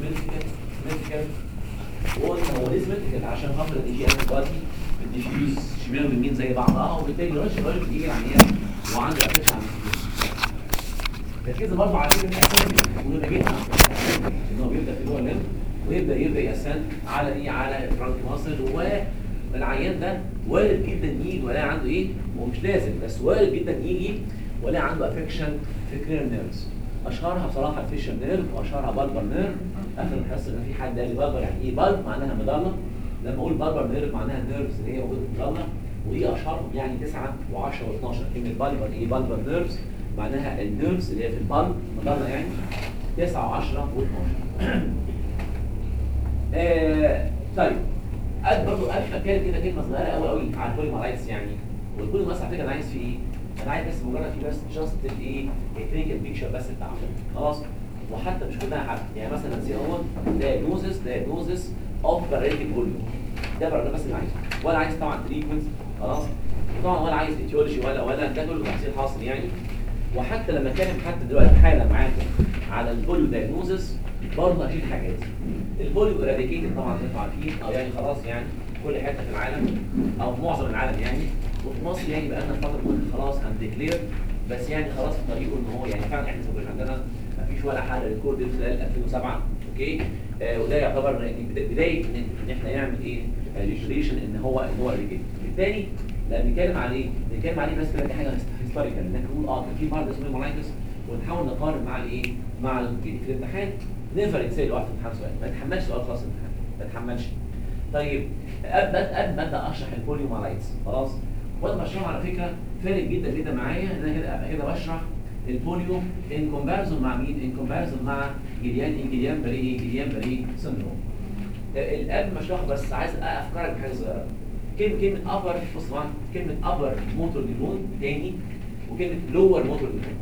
سيمتريكال سيمتريكال وقلنا هو ليه سيمتريكال عشان خاطر ان في انتي بادي بتديفيوز شمال ويمين زي بعضها وبالتالي الراجل الراجل بيجي العيان وعنده افكشن على السكين تركيز برضه على فكره الاساسي مهم جدا ان هو بيبدا في جوه الليمب ويبدا يبدا يسند على ايه على الفرونت ماسل والعيان ده وارد جدا يجي ولا عنده ايه هو مش لازم بس وارد جدا يجي ولا عنده افكشن في كرير نيرفز اشهرها بصراحه الفيشن نيرف واشهرها بالبر نيرف اخر الحصه كان في حد قال لي بالبر يعني ايه بالب معناها مضله لما اقول بالبر نيرف معناها النيرفز اللي هي موجوده في المضله ودي اشهرهم يعني 9 و10 و12 كلمه بالبر ايه بالبر نيرفز معناها النيرفز اللي هي في البالب مضله يعني 9 و10 و12 آه طيب قد برضه قد كان كده كلمه صغيره قوي قوي على البوليمارايتس يعني والبوليمارايتس على فكره انا عايز في ايه؟ انا عايز بس مجرد في بس جاست الايه الكلينيكال بيكتشر بس بتاعته خلاص وحتى مش كلها حاجه يعني مثلا زي هو دايجنوزس دايجنوزس اوف باراليتيك بوليو ده بقى ده بس اللي عايزه ولا عايز طبعا تريتمنت خلاص طبعا ولا عايز ايتيولوجي ولا ولا ده كله تحصيل حاصل يعني وحتى لما اتكلم حتى دلوقتي حاله معاكم على البوليو دايجنوزس برضه هشيل حاجات البوليو اراديكيتد طبعا انتوا عارفين او يعني خلاص يعني كل حته في العالم او معظم العالم يعني وفي مصر يعني بقى لنا فتره كنا خلاص هنديكلير بس يعني خلاص في طريقه ان هو يعني فعلا احنا مش عندنا ما فيش ولا حاله ريكورد خلال 2007 اوكي آه وده يعتبر يعني بدايه ان إن احنا نعمل ايه ريجوليشن ان هو ان هو اراديكيتد بالتالي لا بنتكلم عليه بنتكلم عليه بس كده حاجه هيستوريكال انك نقول اه كان في مرض اسمه مالايتس ونحاول نقارن مع الايه مع الجديد في الامتحان نيفر يتسال واحد في الامتحان سؤال ما تحملش سؤال خاص الامتحان ما تحملش طيب قبل قبل ما ابدا اشرح البوليو مالايتس خلاص وانا بشرحه على فكره فارق جدا جدا معايا ان انا كده ابقى كده بشرح البوليو ان كومباريزون مع مين؟ ان كومباريزون مع جليان ايه جليان بري جليان بري سندروم الاب مشروع بس عايز افكرك بحاجه صغيره كلمه كلمه ابر بص معايا كلمه ابر موتور نيرون تاني وكلمه لور موتور نيرون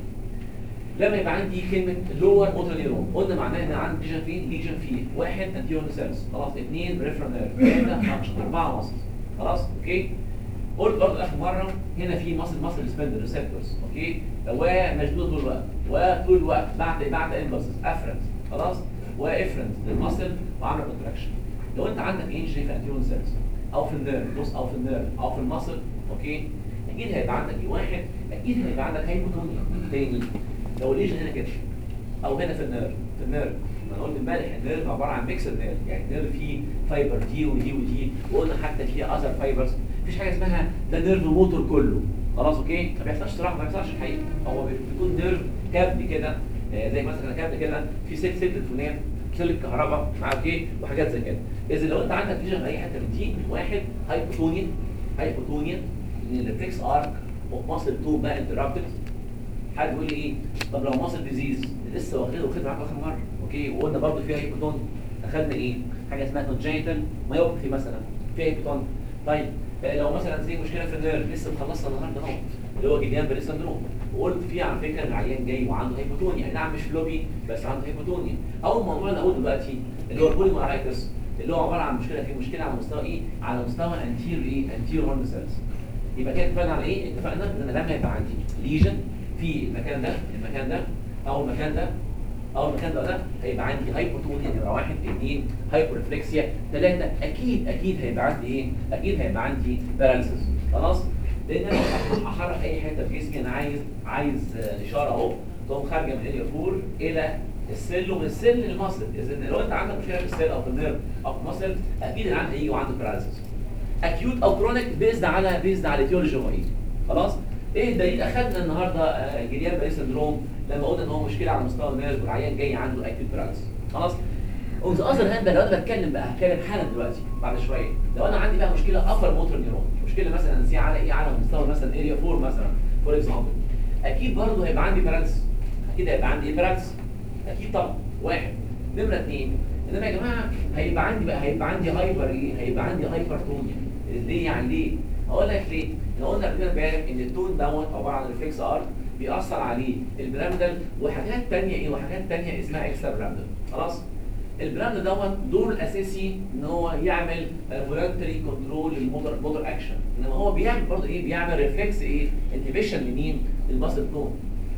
لما يبقى عندي كلمه لور موتور نيرون قلنا معناها ان عندي ليجن فين ليجن فيه واحد انتيرون سيلز خلاص اثنين بريفرال نيرف ثلاثه فانكشن اربعه مصل خلاص اوكي قلت برضه اخر مره هنا في مصل مصل سبندر ريسبتورز اوكي ومشدود طول الوقت وطول الوقت بعد بعد امبلسز افرنت خلاص وافرنت للمصل وعامله كونتراكشن لو انت عندك انجري في انتيرون سيلز او في النيرف بص او في النيرف او في المصل اوكي اكيد هيبقى عندك ايه واحد اكيد هيبقى عندك هايبوتونيا تاني لو ليجن هنا كده او هنا في النيرف في النيرف ما انا قلت امبارح النيرف عباره عن ميكسد نيرف يعني النيرف فيه فايبر دي ودي ودي وقلنا حتى فيه اذر فايبرز مفيش حاجه اسمها ده نيرف موتور كله خلاص اوكي ما بيحصلش صراحه ما بيحصلش الحقيقه هو بيكون نيرف كابل كده آه، زي مثلا كابل كده في سلك سلك تليفونات سلك كهرباء مع اوكي وحاجات زي كده اذا لو انت عندك ليجن في اي حته من دي واحد هايبوتونيا هايبوتونيا ان الريفلكس ارك اوف ماسل 2 بقى انترابتد حد يقول لي ايه طب لو ماسل ديزيز لسه واخده واخد معاك اخر مره اوكي وقلنا برضه فيها هايبوتونيا اخدنا ايه حاجه اسمها كونجنتال مايوباثي مثلا فيها هايبوتونيا طيب آه، لو مثلا زي مشكله في النيرف لسه مخلصنا النهارده اهو اللي هو جديان بري سندروم وقلت فيه على فكره العيان جاي وعنده هايبوتونيا يعني نعم مش فلوبي بس عنده هايبوتونيا اول موضوع انا اقوله دلوقتي اللي هو البوليمارايتس اللي هو عباره عن مشكله في مشكله على مستوى ايه على مستوى انتير ايه انتير هورن سيلز يبقى كده اتفقنا على ايه اتفقنا ان انا لما يبقى عندي ليجن في المكان ده المكان ده او المكان ده او المكان ده ده هيبقى عندي هايبوتونيا نمره واحد اثنين هايبورفلكسيا ثلاثه اكيد اكيد هيبقى عندي ايه؟ اكيد هيبقى عندي باراليسيس خلاص؟ لان انا هحرك اي حته في جسمي انا عايز عايز آه، اشاره اهو تقوم خارجه من اليا فور الى السل ومن السل للمصل اذا لو انت عندك مشكله في السل او في النيرف او في المصل اكيد العيان هيجي وعنده باراليسيس اكيوت او كرونيك بيزد على بيزد على الايتيولوجي هو ايه خلاص ايه الدليل اخذنا النهارده آه، جليان باري سندروم لما قلنا ان هو مشكله على مستوى النيرف والعيان جاي عنده اكيوت باراليسيس خلاص اون ذا اذر هاند لو انا بتكلم بقى هتكلم حالا دلوقتي بعد شويه لو انا عندي بقى مشكله ابر موتور نيرون مشكله مثلا زي على ايه على مستوى مثلا اريا 4 مثلا فور اكزامبل اكيد برضه هيبقى عندي باراليسيس اكيد هيبقى عندي باراليسيس اكيد طبعا واحد نمره اثنين انما يا جماعه هيبقى عندي بقى هيبقى عندي هايبر ايه هيبقى عندي هايبرتونيا ليه يعني ليه اقول لك ليه لو قلنا قبل كده امبارح ان التون دوت عباره عن ريفلكس ار بيأثر عليه البرامدل وحاجات تانية ايه وحاجات تانية اسمها اكسترا برامدل خلاص البراند دوت دوره الاساسي ان هو يعمل فولنتري كنترول للموتور موتور اكشن انما هو بيعمل برضه ايه بيعمل ريفلكس ايه انهبيشن لمين للماسل تون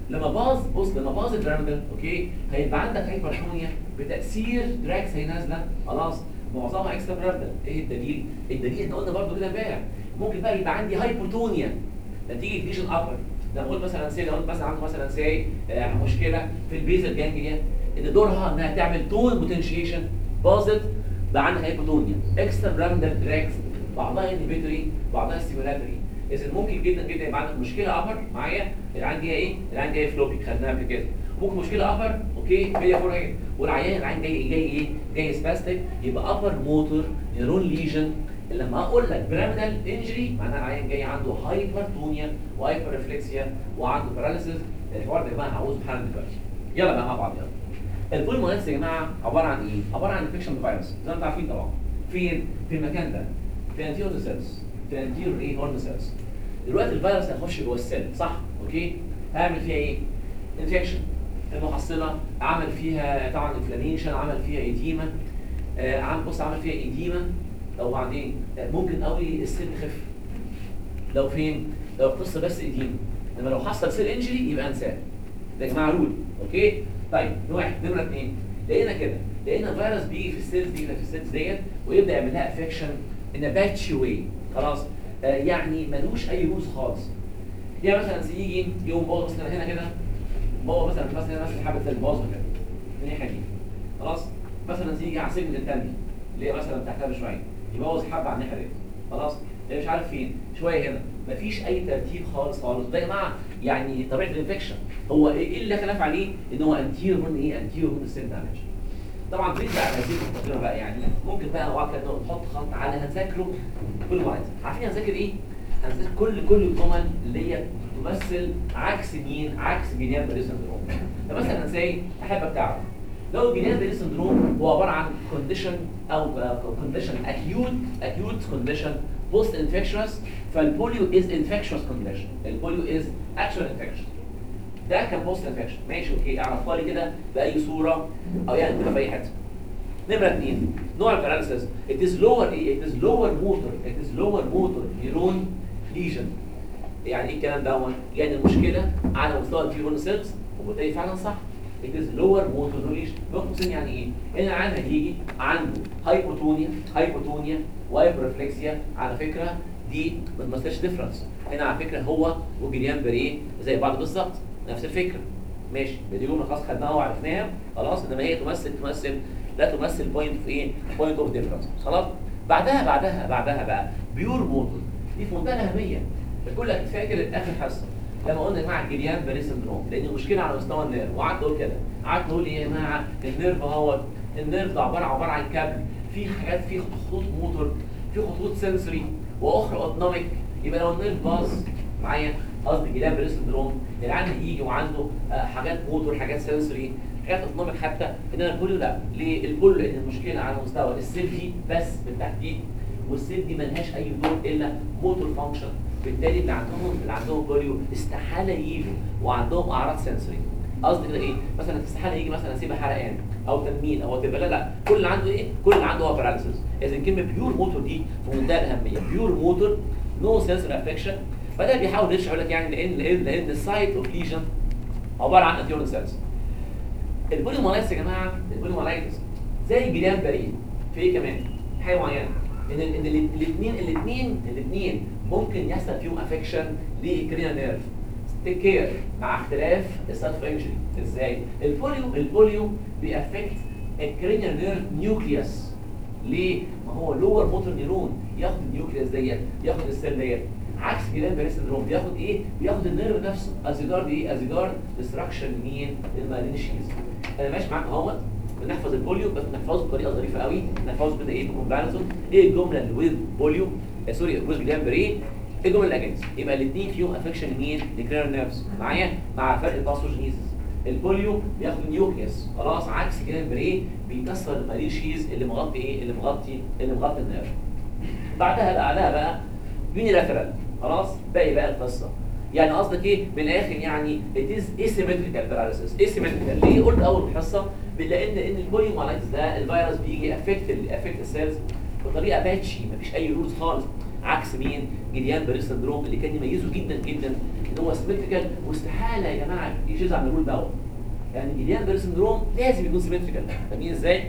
لما باظ بص لما باظ البيراميدال اوكي هيبقى عندك هايبرتونيا بتاثير دراكس هي نازله خلاص معظمها اكسترا بيراميدال ايه الدليل؟ الدليل احنا قلنا برضه كده امبارح ممكن بقى يبقى عندي هايبوتونيا نتيجه ليجن ابر لما قلت مثلا سي لو قلت مثلا عنده مثلا سي آه مشكله في البيزل جانجليا ان دورها انها تعمل تون بوتنشيشن باظت بقى عندها هايبوتونيا اكسترا بيراميدال دراكس بعضها انهبيتوري بعضها ستيمولاتوري اذا ممكن جدا جدا يبقى عندك مشكله ابر معايا اللي عندي ايه؟ اللي عندي ايه فلوبي خدناها قبل كده ممكن مشكله ابر اوكي فيا فور ايه والعيان العين جاي جاي ايه؟ جاي سباستيك يبقى ابر موتور نيرون ليجن لما اقول لك بيراميدال انجري معناها العيان جاي عنده هايبرتونيا وهايبر ريفلكسيا وعنده باراليسيس الحوار ده يا جماعه هعوزه حالا دلوقتي يلا بقى مع بعض يلا البولمونيتس يا جماعه عباره عن ايه؟ عباره عن انفكشن فيروس زي ما انتم عارفين طبعا فين؟ في المكان ده في انتيريور سيلز في انتيريور ايه هورن سيلز دلوقتي الفيروس هيخش جوه السيل صح اوكي هيعمل فيها ايه انفكشن المحصله عمل فيها طبعا انفلاميشن عمل فيها ايديما آه عم بص عمل فيها ايديما طب وبعدين آه ممكن قوي السيل يخف لو فين لو القصه بس ايديما لما لو حصل سيل انجري يبقى انساه ده يا جماعه رول اوكي طيب ده واحد نمره اثنين لقينا كده لقينا فيروس بيجي في السيلز دي في السيلز ديت ويبدا يعمل لها افكشن ان باتشي واي خلاص آه يعني ملوش اي روز خالص يعني مثلا يجي يوم بوظ مثلا هنا كده بوظ مثلا مثلا هنا مثلا حبه سيل بوظ كده من الناحيه دي خلاص مثلا يجي على السجن الثاني اللي هي مثلا تحتها بشويه يبوظ حبه على الناحيه دي خلاص ده مش عارف فين شويه هنا مفيش اي ترتيب خالص خالص ده يا جماعه يعني طبيعه الانفكشن هو ايه اللي خلاف عليه ان هو انتيرو هون ايه انتيرو هون السيل دامج طبعا زيد بقى هذه التقرير بقى يعني ممكن بقى لو كده نحط خط على هنذاكره كل واحد عارفين هنذاكر ايه؟ هنذاكر كل كل الجمل اللي هي تمثل عكس مين؟ عكس جينيان بري سندروم فمثلا زي احبك تعرف لو الجينيان بري سندروم هو عباره عن كونديشن او كونديشن اكيوت اكيوت كونديشن بوست انفكشوس فالبوليو از انفكشوس كونديشن البوليو از اكشوال انفكشن ده كان بوست انفكشن ماشي اوكي اعرفها لي كده باي صوره او يعني تبقى باي حته نمره اثنين نوع الباراليسيس it is lower ايه it is lower motor it is lower motor neuron lesion يعني ايه الكلام ده يعني المشكله على مستوى النيورون سيلز وبالتالي فعلا صح it is lower motor neuron lesion نقطه يعني ايه ان العيان هيجي عنده هايبوتونيا هايبوتونيا وهايبرفلكسيا على فكره دي ما تمثلش ديفرنس هنا على فكره هو وجريان بريه زي بعض بالظبط نفس الفكره ماشي دي جمله خلاص خدناها وعرفناها خلاص انما هي تمثل تمثل لا تمثل بوينت في ايه بوينت اوف ديفرنس خلاص بعدها بعدها بعدها بقى بيور موتور دي في منتهى الاهميه الكل اكيد فاكر اخر حصه لما قلنا مع الجريان بري سندروم لان المشكله على مستوى النيرف وقعدت اقول كده قعدت اقول ايه يا جماعه النيرف اهوت النيرف ده عباره عباره عن كابل في حاجات في خطوط موتور في خطوط سنسوري واخرى اوتونوميك يبقى لو النيرف باظ معايا قصدي جلاب بري سندروم العيان يجي وعنده حاجات موتور حاجات سنسوري حاجات اوتونوميك حتى انما البوليو لا ليه البوليو لان المشكله على مستوى السيل دي بس بالتحديد والسيل دي ملهاش اي دور الا موتور فانكشن بالتالي اللي عندهم اللي عندهم بوليو استحاله يجوا وعندهم اعراض سنسوري قصدي كده ايه مثلا استحاله يجي مثلا سيبه حرقان او تنميل او تبقى لا لا كل اللي عنده ايه كل اللي عنده هو باراليسيس اذا كلمه بيور موتور دي في منتهى الاهميه بيور موتور نو سنسور افكشن فده بيحاول يشرح لك يعني لان لان لان السايت اوف ليجن عباره عن انتيورن سيلز البوليمولايتس يا جماعه البوليمولايتس زي الجيلان برين في ايه كمان حاجه معينه ان ان الاثنين الاثنين الاثنين ممكن يحصل فيهم افكشن للكرينا نيرف تيك كير مع اختلاف السالف انجري ازاي البوليو البوليو بيأفكت الكرينيال نيرف نيوكليوس ليه ما هو لور موتور نيرون ياخد النيوكليوس ديت ياخد السيل ديت عكس جيلان بري سندروم بياخد ايه بياخد النيرف نفسه ازيجارد ايه ازيجارد ديستراكشن مين المالين شيز انا ماشي معاك اهوت بنحفظ البوليو بس بنحفظه بطريقه ظريفه قوي نحفظه كده ايه بكومباريزون ايه الجمله اللي ويز بوليو آه سوري ويز جيلان بري ايه الجمله الاجنس يبقى الاثنين فيهم افكشن مين لكرير نيرفز معايا مع فرق الباثوجينيسيس البوليو بياخد نيوكليوس خلاص عكس جيلان بري بيكسر المالين شيز اللي مغطي ايه اللي مغطي اللي مغطي النيرف بعدها بعدها بقى يونيلاترال خلاص باقي بقى القصه يعني قصدك ايه من الاخر يعني it is asymmetrical paralysis asymmetrical ليه قلت اول حصه لان ان البوليومالايتس ده الفيروس بيجي افكت افكت السيلز بطريقه باتشي مفيش اي رولز خالص عكس مين جيليان بري سندروم اللي كان يميزه جدا جدا ان هو سيمتريكال واستحاله يا جماعه يجوز عن الرول دوت يعني جيليان بري سندروم لازم يكون سيمتريكال فاهمين ازاي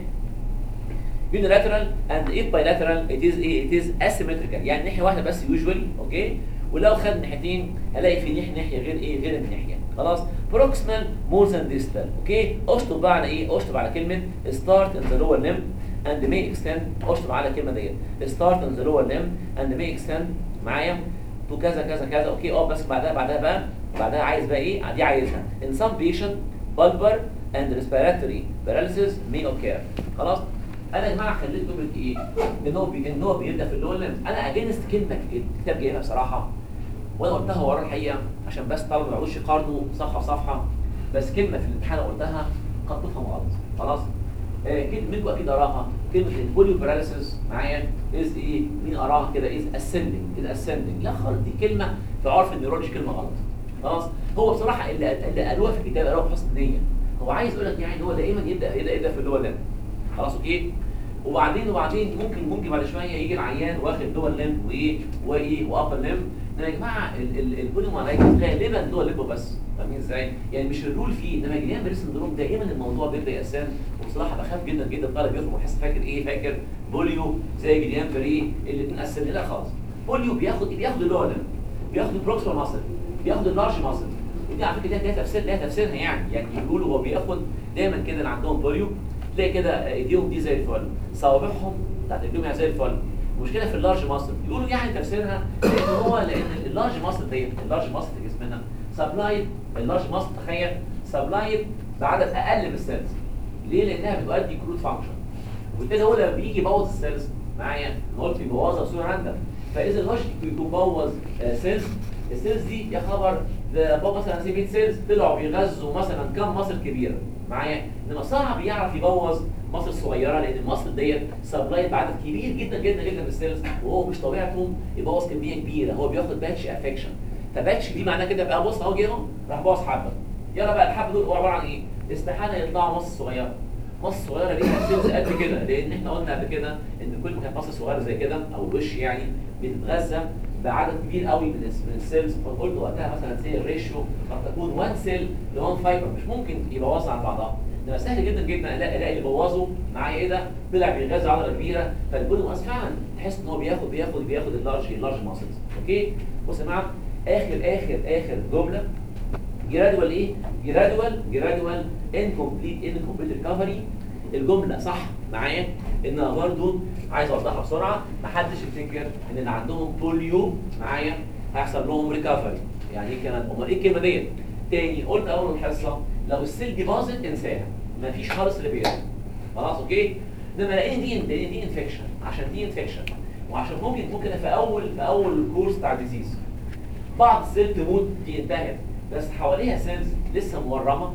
unilateral and if bilateral it is it is asymmetrical يعني ناحيه واحده بس usually اوكي ولو خد ناحيتين هلاقي في ناحيه ناحيه غير ايه غير الناحيه خلاص proximal more than distal اوكي اشطب بقى على ايه اشطب على كلمه start in the lower limb and may extend اشطب على الكلمه ديت start in the lower limb and may extend معايا تو كذا كذا كذا اوكي اه بس بعدها بعدها بقى بعدها عايز بقى ايه دي عايزها in some patient bulbar and respiratory paralysis may occur خلاص انا يا جماعه خليت جمله ايه ان هو بي... ان هو بيبدا في اللور ليمز انا اجينست كلمه الكتاب جايبها بصراحه وانا قلتها ورا الحقيقه عشان بس طلبه ما يقعدوش يقارنوا صفحه بصفحه بس كلمه في الامتحان أنا قلتها قد تفهم غلط خلاص آه كلمه منكم اكيد قراها كلمه البوليو باراليسيس معايا از ايه مين قراها كده از اسندنج از اسندنج لا خالص دي كلمه في عرف النيورولوجي كلمه غلط خلاص هو بصراحه اللي اللي قالوها في الكتاب قالوها بحسن نيه هو عايز يقول لك يعني هو دائما يبدا يبدا يبدا في اللور ليمب خلاص اوكي وبعدين وبعدين ممكن ممكن بعد شويه يجي العيان واخد دول ليمب وايه وايه وابر ليمب انما يا جماعه البوليمالايتس غالبا دول ليمب بس فاهمين ازاي؟ يعني مش الرول فيه انما جيليان بري سندروم دائما الموضوع بيبدا يأسان وبصراحه بخاف جدا جدا الطالب يخرج ويحس فاكر ايه فاكر بوليو زي جيليان بري اللي بنقسم لا خالص بوليو بياخد بياخد اللور ليمب بياخد البروكسيمال ماسل بياخد اللارج ماسل ودي على فكره ليها تفسير ليها تفسيرها يعني يعني بيقولوا هو بياخد دايما كده اللي عندهم بوليو تلاقي كده ايديهم دي زي الفل صوابعهم بتاعت رجلهم زي الفل المشكله في اللارج ماسل يقولوا يعني تفسيرها لان هو لان اللارج ماسل ديت اللارج ماسل في جسمنا سبلايد اللارج ماسل تخيل سبلايد بعدد اقل من السيلز ليه لانها بتؤدي كروت فانكشن وبالتالي هو لما بيجي يبوظ السيلز معايا أنا قلت بيبوظها بصوره راندم فاذا اللوجيك يكون بوظ سيلز السيلز دي يا خبر ده بابا مثلا سي 100 سيلز طلعوا بيغذوا مثلا كم مصر كبيره معايا انما صعب يعرف يبوظ مصر صغيره لان المصر ديت سبلايد بعدد كبير جدا جدا جدا من السيلز وهو مش طبيعته يبوظ كميه كبيره هو بياخد باتش افكشن فباتش دي معناه كده بقى بص اهو جه اهو راح بوظ حبه يلا بقى الحبه دول عباره عن ايه؟ استحاله يطلعوا مصر صغيره مصر صغيره ليها سيلز قد كده لان احنا قلنا قبل كده ان كل كانت مصر صغيره زي كده او الوش يعني بتتغذى بعدد كبير قوي من الس- من السيلز فقلت وقتها مثلا سي الريشيو قد تكون 1 سيل ل 1 فايبر مش ممكن يبوظها عن بعضها انما سهل جدا جدا الاقي الاقي اللي بوظه معايا ايه ده طلع بيغذى عضله كبيره فالبوليماس فعلا تحس ان هو بياخد بياخد بياخد اللارج اللارج ماسلز اوكي بص يا جماعه اخر اخر اخر جمله جرادوال ايه؟ جرادوال جرادوال انكمبليت انكمبليت ريكفري الجمله صح معايا انها برضو عايز اوضحها بسرعه محدش يفتكر ان اللي عندهم بوليو معايا هيحصل لهم ريكفري يعني ايه كانت امال ايه الكلمه ديت؟ تاني قلت اول الحصه لو السيل دي باظت انساها مفيش خالص ريبير خلاص اوكي؟ انما لان دي لان دي انفكشن عشان دي انفكشن وعشان ممكن ممكن في اول في اول كورس بتاع الديزيز بعض السيل تموت دي انتهت بس حواليها سيلز لسه مورمه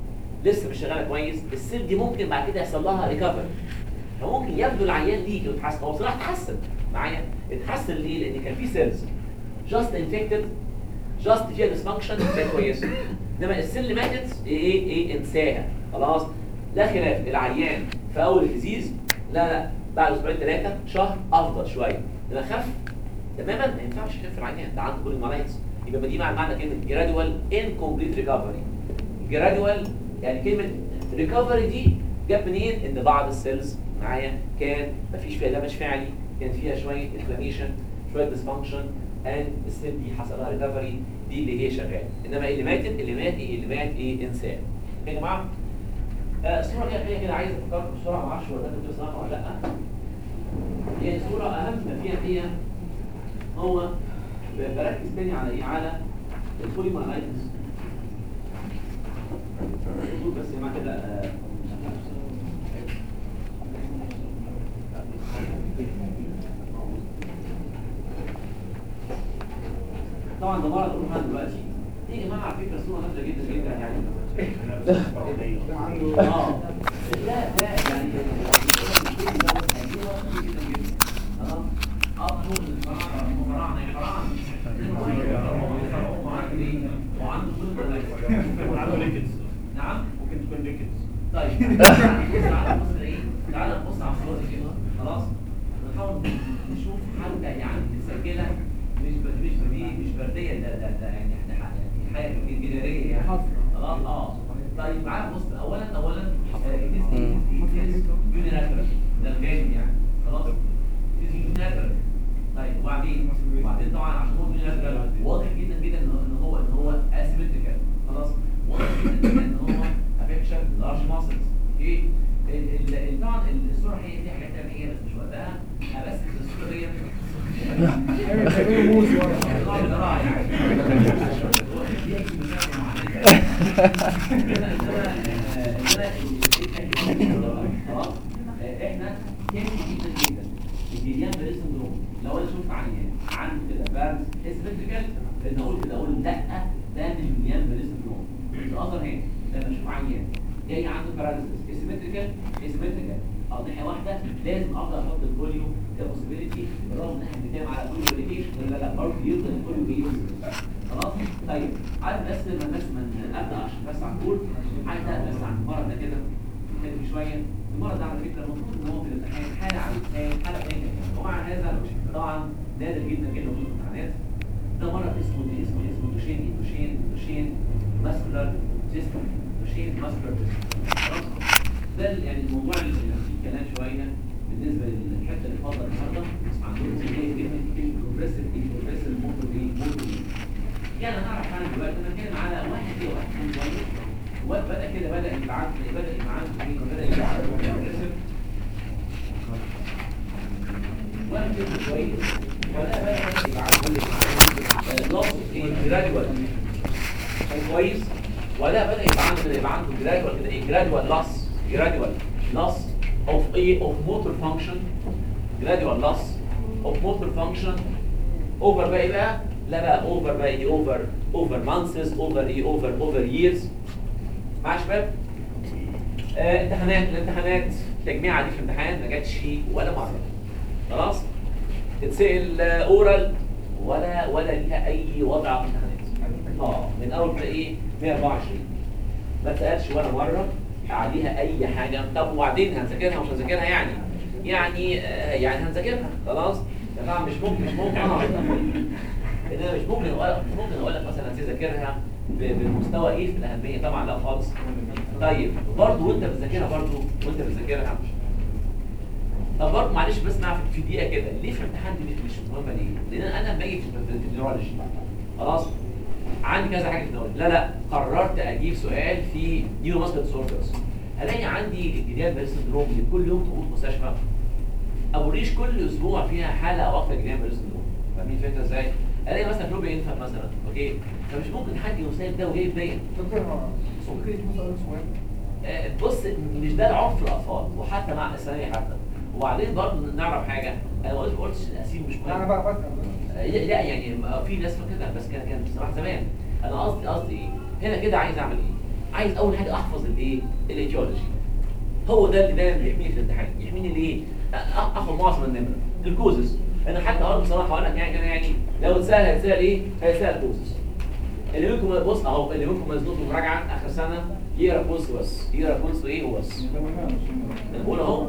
لسه مش شغاله كويس السيل دي ممكن بعد كده يحصل لها ريكفري فممكن يبدو العيان ليك ويتحسن هو بصراحه اتحسن معايا اتحسن ليه؟ لان كان في سيلز جاست انفكتد جاست فيها ديسفانكشن كانت كويسه انما السيل اللي ماتت ايه ايه ايه انساها خلاص لا خلاف العيان في اول الديزيز لا لا بعد اسبوعين ثلاثه شهر افضل شويه انما خف تماما ما ينفعش يخف العيان ده عنده كل المرايز يبقى دي معنى معنى كلمه جرادوال انكمبليت ريكفري جرادوال يعني كلمه ريكفري دي جت منين ان بعض السيلز معايا كان مفيش فيها دمج فعلي كان فيها شويه انفلاميشن شويه ديسفانكشن اند السيل دي حصل لها ريكفري دي اللي هي شغاله انما اللي ماتت اللي مات ايه اللي مات ايه انسان يا جماعه آه، الصوره كده هي كده عايز افكركم بسرعه ما اعرفش ولا انتوا بتصنعوا ولا لا هي صوره اهم ما فيها هي هو ب- بركز تاني على ايه على البوليمالايتس بس يا جماعه كده آه، طبعا ده مرض قلنا دلوقتي دي يا جماعه على فكره صوره نادره جدا جدا يعني اه لا لا يعني اه اه نور الفراعنه الفراعنه يا فراعنه وعنده كل عنده ريكتس نعم ممكن تكون ريكتس طيب تعالى نبص ايه تعالى نبص على الصوره دي كده خلاص نحاول نشوف حتى يعني نسجلها طبعا الصوره هي دي حاجات تانية بس مش وقتها بس الصوره دي تعملوا موز ورا. الله الزراعة يعني. خلاص احنا كيف جدا جدا الجيليان بريس سندروم لو انا شفت عيان عنده كده بارز اسيمتريكال لان اقول كده اقول لا ده مش جيليان بريس سندروم الاثر هنا لما اشوف عيان جاي عنده باراليسيس اسيمتريكال اسيمتريكال او ناحيه واحده لازم افضل احط الفوليو كبوسيبيليتي بالرغم ان احنا بنتكلم على فوليو ريليكيشن لا لا برضه يفضل الفوليو ايه خلاص طيب عارف بس لما بس من ابدا اشرح بس عن طول عايز ابدا بس عن المرض ده كده نتكلم شويه المرض ده على فكره المفروض ان هو في الامتحان حاله على الانسان حاله ثانيه ومع هذا طبعا نادر جدا جدا وجود الامتحانات ده مرض اسمه اسمه اسمه دوشين دوشين دوشين ماسكولار سيستم دوشين ماسكولار خلاص ده يعني الموضوع اللي فيه كلام شويه بالنسبه للحته اللي فاضله النهارده اسمع عندهم زي كلمه بروجريسيف بروجريسيف موتور موتور يعني هنعرف عنه دلوقتي بنتكلم على واحد كده واحد كان كويس وبدا كده بدا يبقى عنده بدا يبقى عنده ايه بدا يبقى عنده بروجريسيف واحد كده كويس ولا بدا يبقى عنده لوس ايه جراديوال كان كويس ولا بدا يبقى عنده يبقى عنده جراديوال كده ايه جراديوال لوس جراديوال loss of a of motor function gradual loss of motor function over بقى ايه بقى لا بقى over بقى ايه over over months over ايه over over years مع شباب آه امتحانات الامتحانات التجميعه دي في الامتحان ما جاتش ولا مره خلاص تتسال اورال ولا ولا ليها اي وضع في الامتحانات اه من اول كده ايه 124 ما اتسالش ولا مره عليها اي حاجه طب وبعدين هنذاكرها مش هنذاكرها يعني يعني آه يعني هنذاكرها خلاص يا جماعه مش ممكن مش ممكن اه انا مش ممكن أقول ممكن اقول لك مثلا تذاكرها ب- بالمستوى ايه في الاهميه طبعا لا خالص طيب برضه وانت بتذاكرها برضه وانت بتذاكرها طب برضه معلش بس نعرف في دقيقه كده ليه في الامتحان دي مش مهمه ليه؟ لان انا لما اجي في في النيورولوجي خلاص عندي كذا حاجه في النيورولوجي لا لا قررت اجيب سؤال في نيورو ماسكت ديسوردرز الاقي عندي جديان بيرس سندروم اللي كل يوم تقول مستشفى اوريش كل اسبوع فيها حاله او اكتر جديان بيرس سندروم فاهمين الفكره ازاي؟ الاقي مثلا فلوبي انفant مثلا اوكي فمش ممكن حد يساعد ده وجايب ده دكتور ممكن يكون سؤال صغير آه، بص مش ده العرف في الاطفال وحتى مع الثانويه حتى وبعدين برضه نعرف حاجه انا ما قلتش ما قلتش الاسيم مش انا مهم بقى بسال آه، لا يعني ما- في ناس فاكره كده بس كان كان بصراحه زمان انا قصدي قصدي ايه هنا كده عايز اعمل ايه عايز اول حاجه احفظ الايه الايتيولوجي هو ده اللي دايما بيحميني في الامتحان يحميني ليه أ- أ- اخد معظم النمره الكوزز انا حتى اقول بصراحه اقول لك يعني كان يعني لو اتسال هيتسال ايه هيتسال كوزز اللي منكم بص اهو اللي منكم مزنوق في مراجعه اخر سنه يقرا كوز بس يقرا كوز ايه وبس انا بقول اهو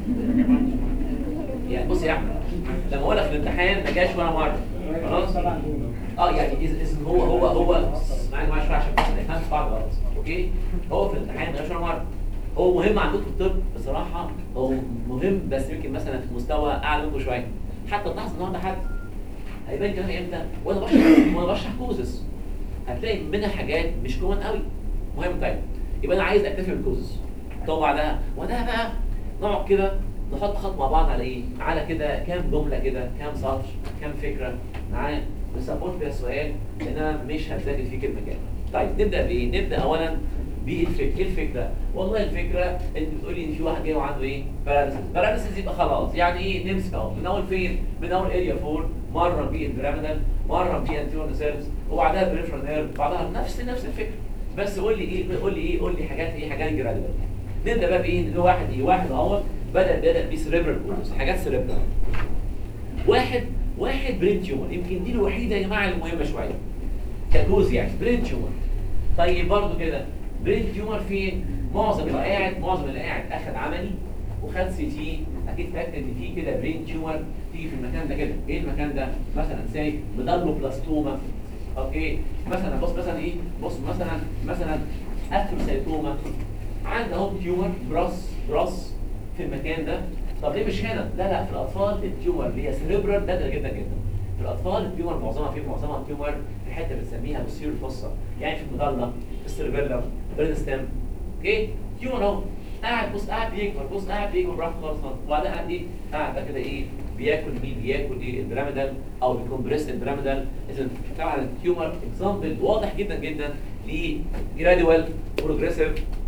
يعني بص يا احمد لما اقول لك في الامتحان ما جاش ولا مره خلاص اه يعني إذا إذا هو هو هو معايا معايا شويه عشان بس ما نفهمش بعض غلط اوكي هو في الامتحان ما جاش ولا مره هو مهم عندكم في الطب بصراحه هو مهم بس يمكن مثلا في مستوى اعلى منكم شويه حتى تلاحظ النهارده حد هيبان كمان امتى وانا بشرح وانا بشرح كوزس هتلاقي منها حاجات مش كومن قوي مهم طيب يبقى انا عايز اكتفي بالكوزس طب بعدها وده بقى نقعد كده نحط خط مع بعض على ايه؟ على كده كام جمله كده كام سطر كام فكره معايا نسبورت بيها السؤال لان انا مش هتذاكر فيه كلمه كامله طيب نبدا بايه؟ نبدا اولا بالفكره ايه الفكره؟ والله الفكره انت بتقولي ان في واحد جاي وعنده ايه؟ باراليسيس باراليسيس يبقى خلاص يعني ايه نمسك اهو من اول فين؟ من اول اريا 4 مره في البيراميدال مره في انتيور سيرفس وبعدها بريفرال نيرف بعدها نفس نفس الفكره بس قول لي ايه قول لي ايه قول لي حاجات ايه حاجات جراديوال نبدا بقى بايه اللي هو واحد ايه واحد اهو بدا بدا بيه سيريبرال كورس حاجات سيريبرال واحد واحد برين تيومر يمكن دي الوحيده يا جماعه المهمه شويه كجوز يعني برين تيومر طيب برضو كده برين تيومر في معظم اللي قاعد معظم اللي قاعد اخذ عملي وخد سي تي اكيد فاكر ان في كده برين تيومر تيجي في المكان ده كده ايه المكان ده مثلا ساي مدلو بلاستوما اوكي مثلا بص مثلا ايه بص مثلا مثلا اثروسايتوما عند اهو تيومر براس براس في المكان ده طب ليه مش هنا لا لا في الاطفال التيومر اللي هي سيريبرال نادر جدا جدا في الاطفال التيومر معظمها في معظمها التيومر في حته بنسميها بوستيريور فوسا يعني في المضله في السيربيلم برين ستيم اوكي تيومر اهو قاعد بص قاعد بيكبر بص قاعد بيكبر براحته خالص خالص وبعدين قاعد ايه قاعد بقى كده ايه بياكل مين بياكل ايه البيراميدال او بيكمبريس البيراميدال اذا طبعا التيومر اكزامبل واضح جدا جدا ل جراديوال بروجريسيف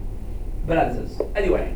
باراليسيس ادي واحد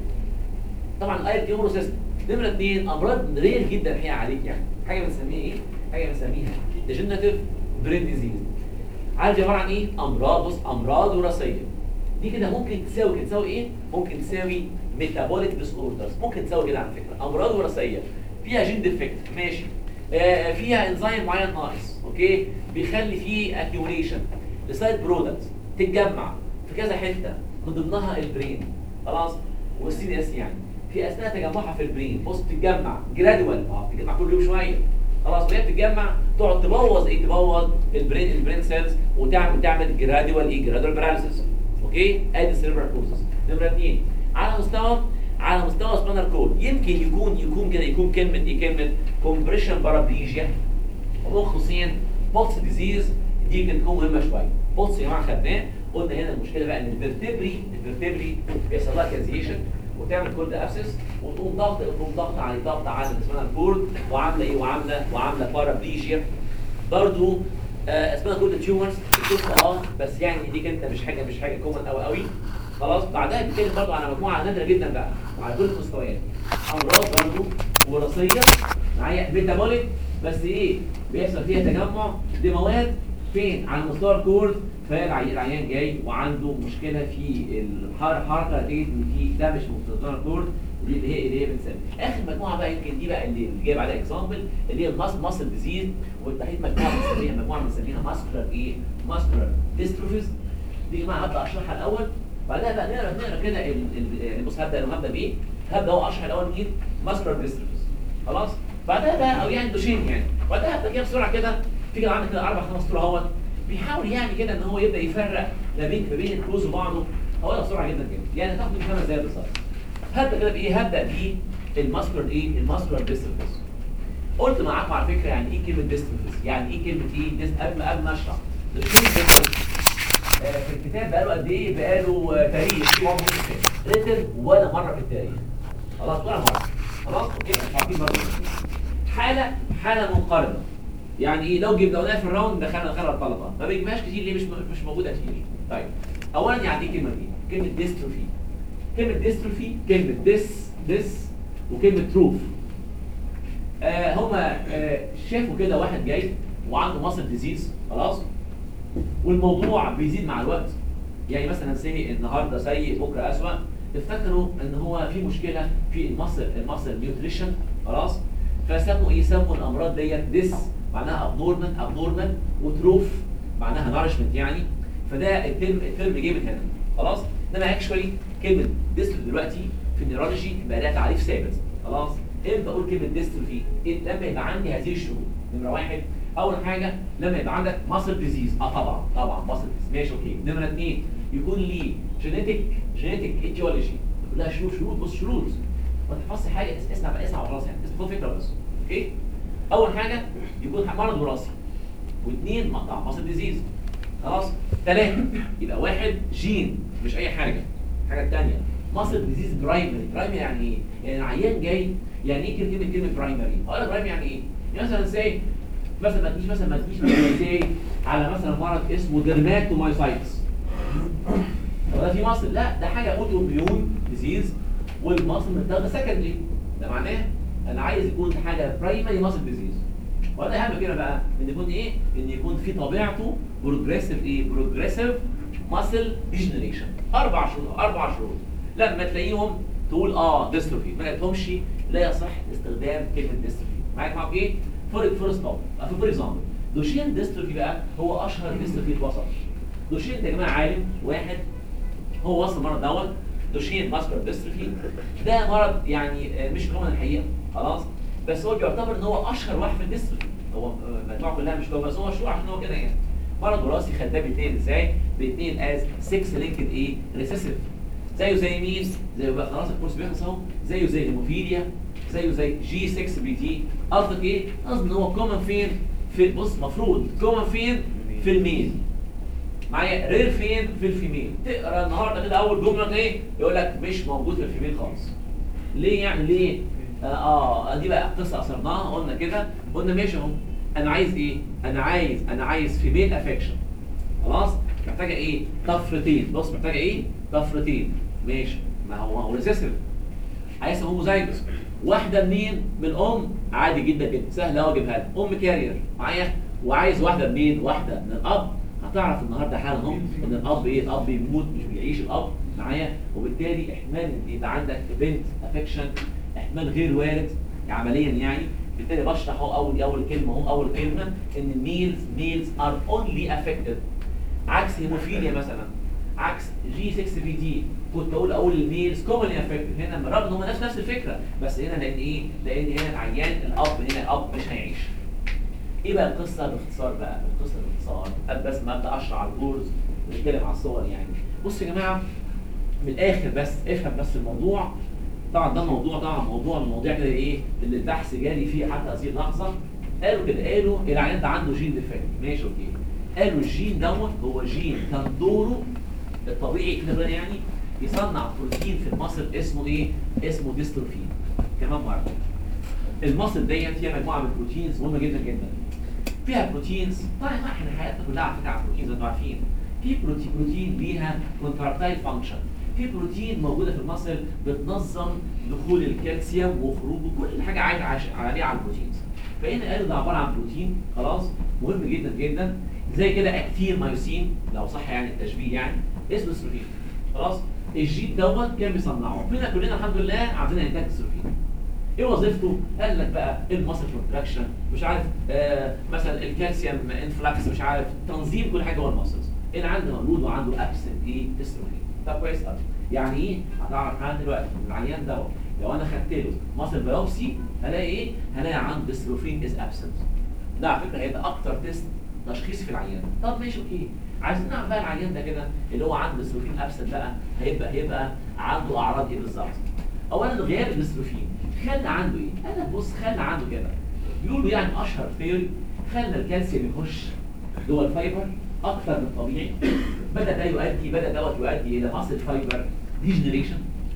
طبعا الاي تيومر سيستم نمره اثنين امراض رير جدا هي عليك يعني حاجه بنسميها ايه حاجه بنسميها ديجنراتيف برين ديزيز عارف دي عباره عن ايه امراض بص امراض وراثيه دي كده ممكن تساوي كده تساوي ايه ممكن تساوي ميتابوليك ديس اوردرز ممكن تساوي كده على فكره امراض وراثيه فيها جين ديفكت ماشي آه فيها انزيم معين ناقص اوكي بيخلي فيه اكيوميشن لسايد برودكت تتجمع في كذا حته من ضمنها البرين خلاص والسي دي اس يعني في اثناء تجمعها في البرين بص تتجمع جرادوال اه بتتجمع كل يوم شويه خلاص وهي بتتجمع تقعد تبوظ ايه تبوظ البرين البرين سيلز وتعمل تعمل جرادوال ايه جرادوال باراليسيس اوكي ادي سيرفر كوزز نمره اثنين على مستوى على مستوى سبانر كود يمكن يكون يكون كده يكون كلمه ايه كلمه كومبريشن بارابليجيا ومخصوصين بوتس ديزيز دي كانت تكون مهمه شويه بوتس يا جماعه خدناه قلنا هنا المشكله بقى ان الفرتبري الفرتبري بيحصل لها كازيشن وتعمل كولد ابسس وتقوم ضغط تقوم ضغط على ضغط على اسمها الكورد وعامله ايه وعامله وعامله بارابليجيا برضو آه اسمها كولد تيومرز اه بس يعني دي انت مش حاجه مش حاجه كومن قوي قوي خلاص بعدها بنتكلم برضو على مجموعه نادره جدا بقى وعلى كل المستويات امراض برضو وراثيه معايا ميتابوليك بس ايه بيحصل فيها تجمع لمواد فين على مستوى الكورد فالعيان جاي وعنده مشكله في الحركه نتيجه ان في ده مش مستوى الكورد دي اللي هي اللي هي بنسميها اخر مجموعه بقى يمكن دي بقى اللي جايب عليها اكزامبل اللي هي الماس ماسل ديزيز والتحديد مجموعه بنسميها مجموعه بنسميها ماسكولار ايه ماسكولار ديستروفيز دي يا جماعه هبدا اشرحها الاول بعدها بقى نقرا نقرا كده ال- ال- يعني بص هبدا انا هبدا بايه؟ هبدا هو اشرح الاول مين؟ ماسكولار ديستروفيز خلاص؟ بعدها بقى او يعني دوشين يعني بعدها هبدا كده بسرعه كده في كده عندك كده اربع خمس طول اهوت بيحاول يعني كده ان هو يبدا يفرق ما بين ما بين الكروز وبعضه هو بسرعه جدا كده يعني تاخد من خمس دقايق بالظبط هبدا كده بايه؟ هبدا بالماسكولار ايه؟ الماسكولار ديستروفيز قلت معاكم على فكره يعني ايه كلمه ديستروفيز؟ يعني ايه كلمه ايه؟ ديست قبل ما قبل ما اشرح آه، في الكتاب بقاله قد ايه؟ بقاله آه، تاريخ في برضه ريتن ولا مره في التاريخ خلاص ولا مره خلاص اوكي مش عارفين برضه حاله حاله منقرضه يعني ايه لو جبنا قلناها في الراوند دخلنا دخلنا الطلبه ما بيجيبهاش كتير ليه مش مش موجوده كتير طيب اولا يعني ايه الكلمه دي كلمه ديستروفي كلمه ديستروفي كلمه ديس ديس وكلمه تروف آه هما آه شافوا كده واحد جاي وعنده ماسل ديزيز خلاص والموضوع بيزيد مع الوقت يعني مثلا سي النهارده سيء بكره اسوء افتكروا ان هو في مشكله في المصل المصل نيوتريشن خلاص فسموا ايه سموا الامراض ديت ديس معناها ابنورمال ابنورمال وتروف معناها نارشمنت يعني فده الترم الترم جه من هنا خلاص انما اكشولي كلمه ديستروفي دلوقتي في النيورولوجي بقى لها تعريف ثابت خلاص امتى اقول كلمه ديستروفي إيه؟ لما يبقى عندي هذه الشروط نمره واحد اول حاجه لما يبقى عندك ماسل ديزيز اه طبعا طبعا ماسل ديزيز ماشي اوكي نمره اثنين يكون لي جينيتك جينيتك ايتيولوجي كلها شروط شروط بص شروط ما تحفظش حاجه اس- اسمع بقى اسمع وخلاص يعني اسمع خد فكره بس اوكي اول حاجه يكون مرض وراثي واثنين مقطع ماسل ديزيز خلاص ثلاثه يبقى واحد جين مش اي حاجه الحاجه الثانيه ماسل ديزيز برايمري برايمري يعني ايه؟ يعني العيان جاي يعني ايه كلمه كلمه برايمري؟ اقول لك برايمري يعني ايه؟ يعني مثلا سي مثلا ما تجيش مثلا ما تجيش مثلا سي على مثلا مرض اسمه ديرماتومايسايتس هو ده في مصل لا ده حاجه اوتو اميون ديزيز والمصل متاخده سكندري ده معناه انا عايز يكون حاجه برايمري ماسل ديزيز وده اهم كده بقى ان يكون ايه ان يكون في طبيعته بروجريسيف ايه بروجريسيف ماسل ديجنريشن اربع شروط اربع شروط لما تلاقيهم تقول اه ديستروفي ما لقيتهمش لا يصح استخدام كلمه ديستروفي معاك معاك ايه فور فور ستوب فور اكزامبل دوشين ديستروفي بقى هو اشهر ديستروفي الوسط دوشين ده يا جماعه عالم واحد هو وصل المرض دوت دوشين ماسكولار ديستروفي ده مرض يعني آه، مش كومن الحقيقه خلاص بس هو بيعتبر ان هو اشهر واحد في الديستروفي هو آه، المجموعه كلها مش كومن بس هو مشهور عشان هو كده يعني مرض وراثي خداه بيتنقل ازاي؟ بيتنقل از 6 لينكد ايه؟ ريسيسيف زيه زي مين؟ زي بقى خلاص الكورس بيخلص اهو زيه زي هيموفيليا زيه زي جي 6 بي تي قصدك ايه؟ قصدي ان هو كومن فين؟ في بص مفروض كومن فين؟ في الميل معايا رير فين في الفيميل تقرا النهارده كده اول جمله ايه يقول لك مش موجود في الفيميل خالص ليه يعني ليه اه, آه دي بقى قصه اثرناها قلنا كده قلنا ماشي اهو انا عايز ايه انا عايز انا عايز فيميل افكشن خلاص محتاجه ايه طفرتين بص محتاجه ايه طفرتين ماشي ما هو هو ريسيسيف عايز هوموزايجوس واحده منين من ام عادي جدا جدا سهل قوي اجيبها لك ام كارير معايا وعايز واحده منين واحده من الاب هتعرف النهارده حالا اهو ان الاب ايه الاب بيموت مش بيعيش الاب معايا وبالتالي احتمال ان يبقى عندك بنت افكشن احتمال غير وارد عمليا يعني بالتالي بشرح اهو اول اول كلمه اهو اول كلمه ان الميلز ميلز ار اونلي افكتد عكس هيموفيليا مثلا عكس جي 6 في دي كنت بقول اقول الميلز كومنلي افكتد هنا رغم ان هم نفس نفس الفكره بس هنا لان ايه؟ لان هنا العيان الاب هنا الاب مش هيعيش. ايه بقى القصه باختصار بقى؟ القصه باختصار قبل بس ما ابدا اشرح على الجورز ونتكلم على الصور يعني. بصوا يا جماعه من الاخر بس افهم بس الموضوع طبعا ده موضوع طبعا موضوع من المواضيع كده ايه اللي البحث جاري فيه حتى هذه اللحظه قالوا كده قالوا العيان ده عنده جين ديفكت ماشي اوكي قالوا الجين دوت هو جين كان دوره الطبيعي كده بقى يعني يصنع بروتين في المصل اسمه ايه؟ اسمه ديستروفين كمان مره المصل ديت فيها مجموعه من البروتينز مهمه جدا جدا فيها بروتينز طبعا احنا حياتنا كلها على فكره على البروتينز انتوا عارفين في بروتين بروتين ليها كونتراكتايل فانكشن في بروتين موجوده في المصل بتنظم دخول الكالسيوم وخروجه كل حاجه عايزه عليها على البروتينز فهنا قالوا ده عباره عن بروتين خلاص مهم جدا جدا زي كده اكتير مايوسين لو صح يعني التشبيه يعني اسمه استروفين خلاص الجين دوت كان بيصنعه كلنا كلنا الحمد لله عندنا انتاج استروفين ايه وظيفته؟ قال لك بقى المصل كونتراكشن مش عارف آه مثلا الكالسيوم انفلاكس مش عارف تنظيم كل حاجه جوه المصلز اللي عنده مولود وعنده ابسنت ايه استروفين طب كويس قوي يعني ايه؟ هتعرف معانا دلوقتي العيان دوت لو انا خدت له مصل بايوبسي هلاقي ايه؟ هلاقي عنده استروفين از ابسنت ده على فكره هيبقى اكتر تيست تشخيص في العيان طب ماشي اوكي عايزين نعرف بقى العيان ده كده اللي هو عنده استروفين ابسنت بقى هيبقى هيبقى عنده اعراض ايه بالظبط اولا غياب الاستروفين خلى عنده ايه قال لك بص خلى عنده كده بيقولوا يعني اشهر ثيوري خلى الكالسيوم يخش جوه الفايبر اكثر من الطبيعي بدا ده يؤدي بدا دوت يؤدي الى ماسل فايبر ديجنريشن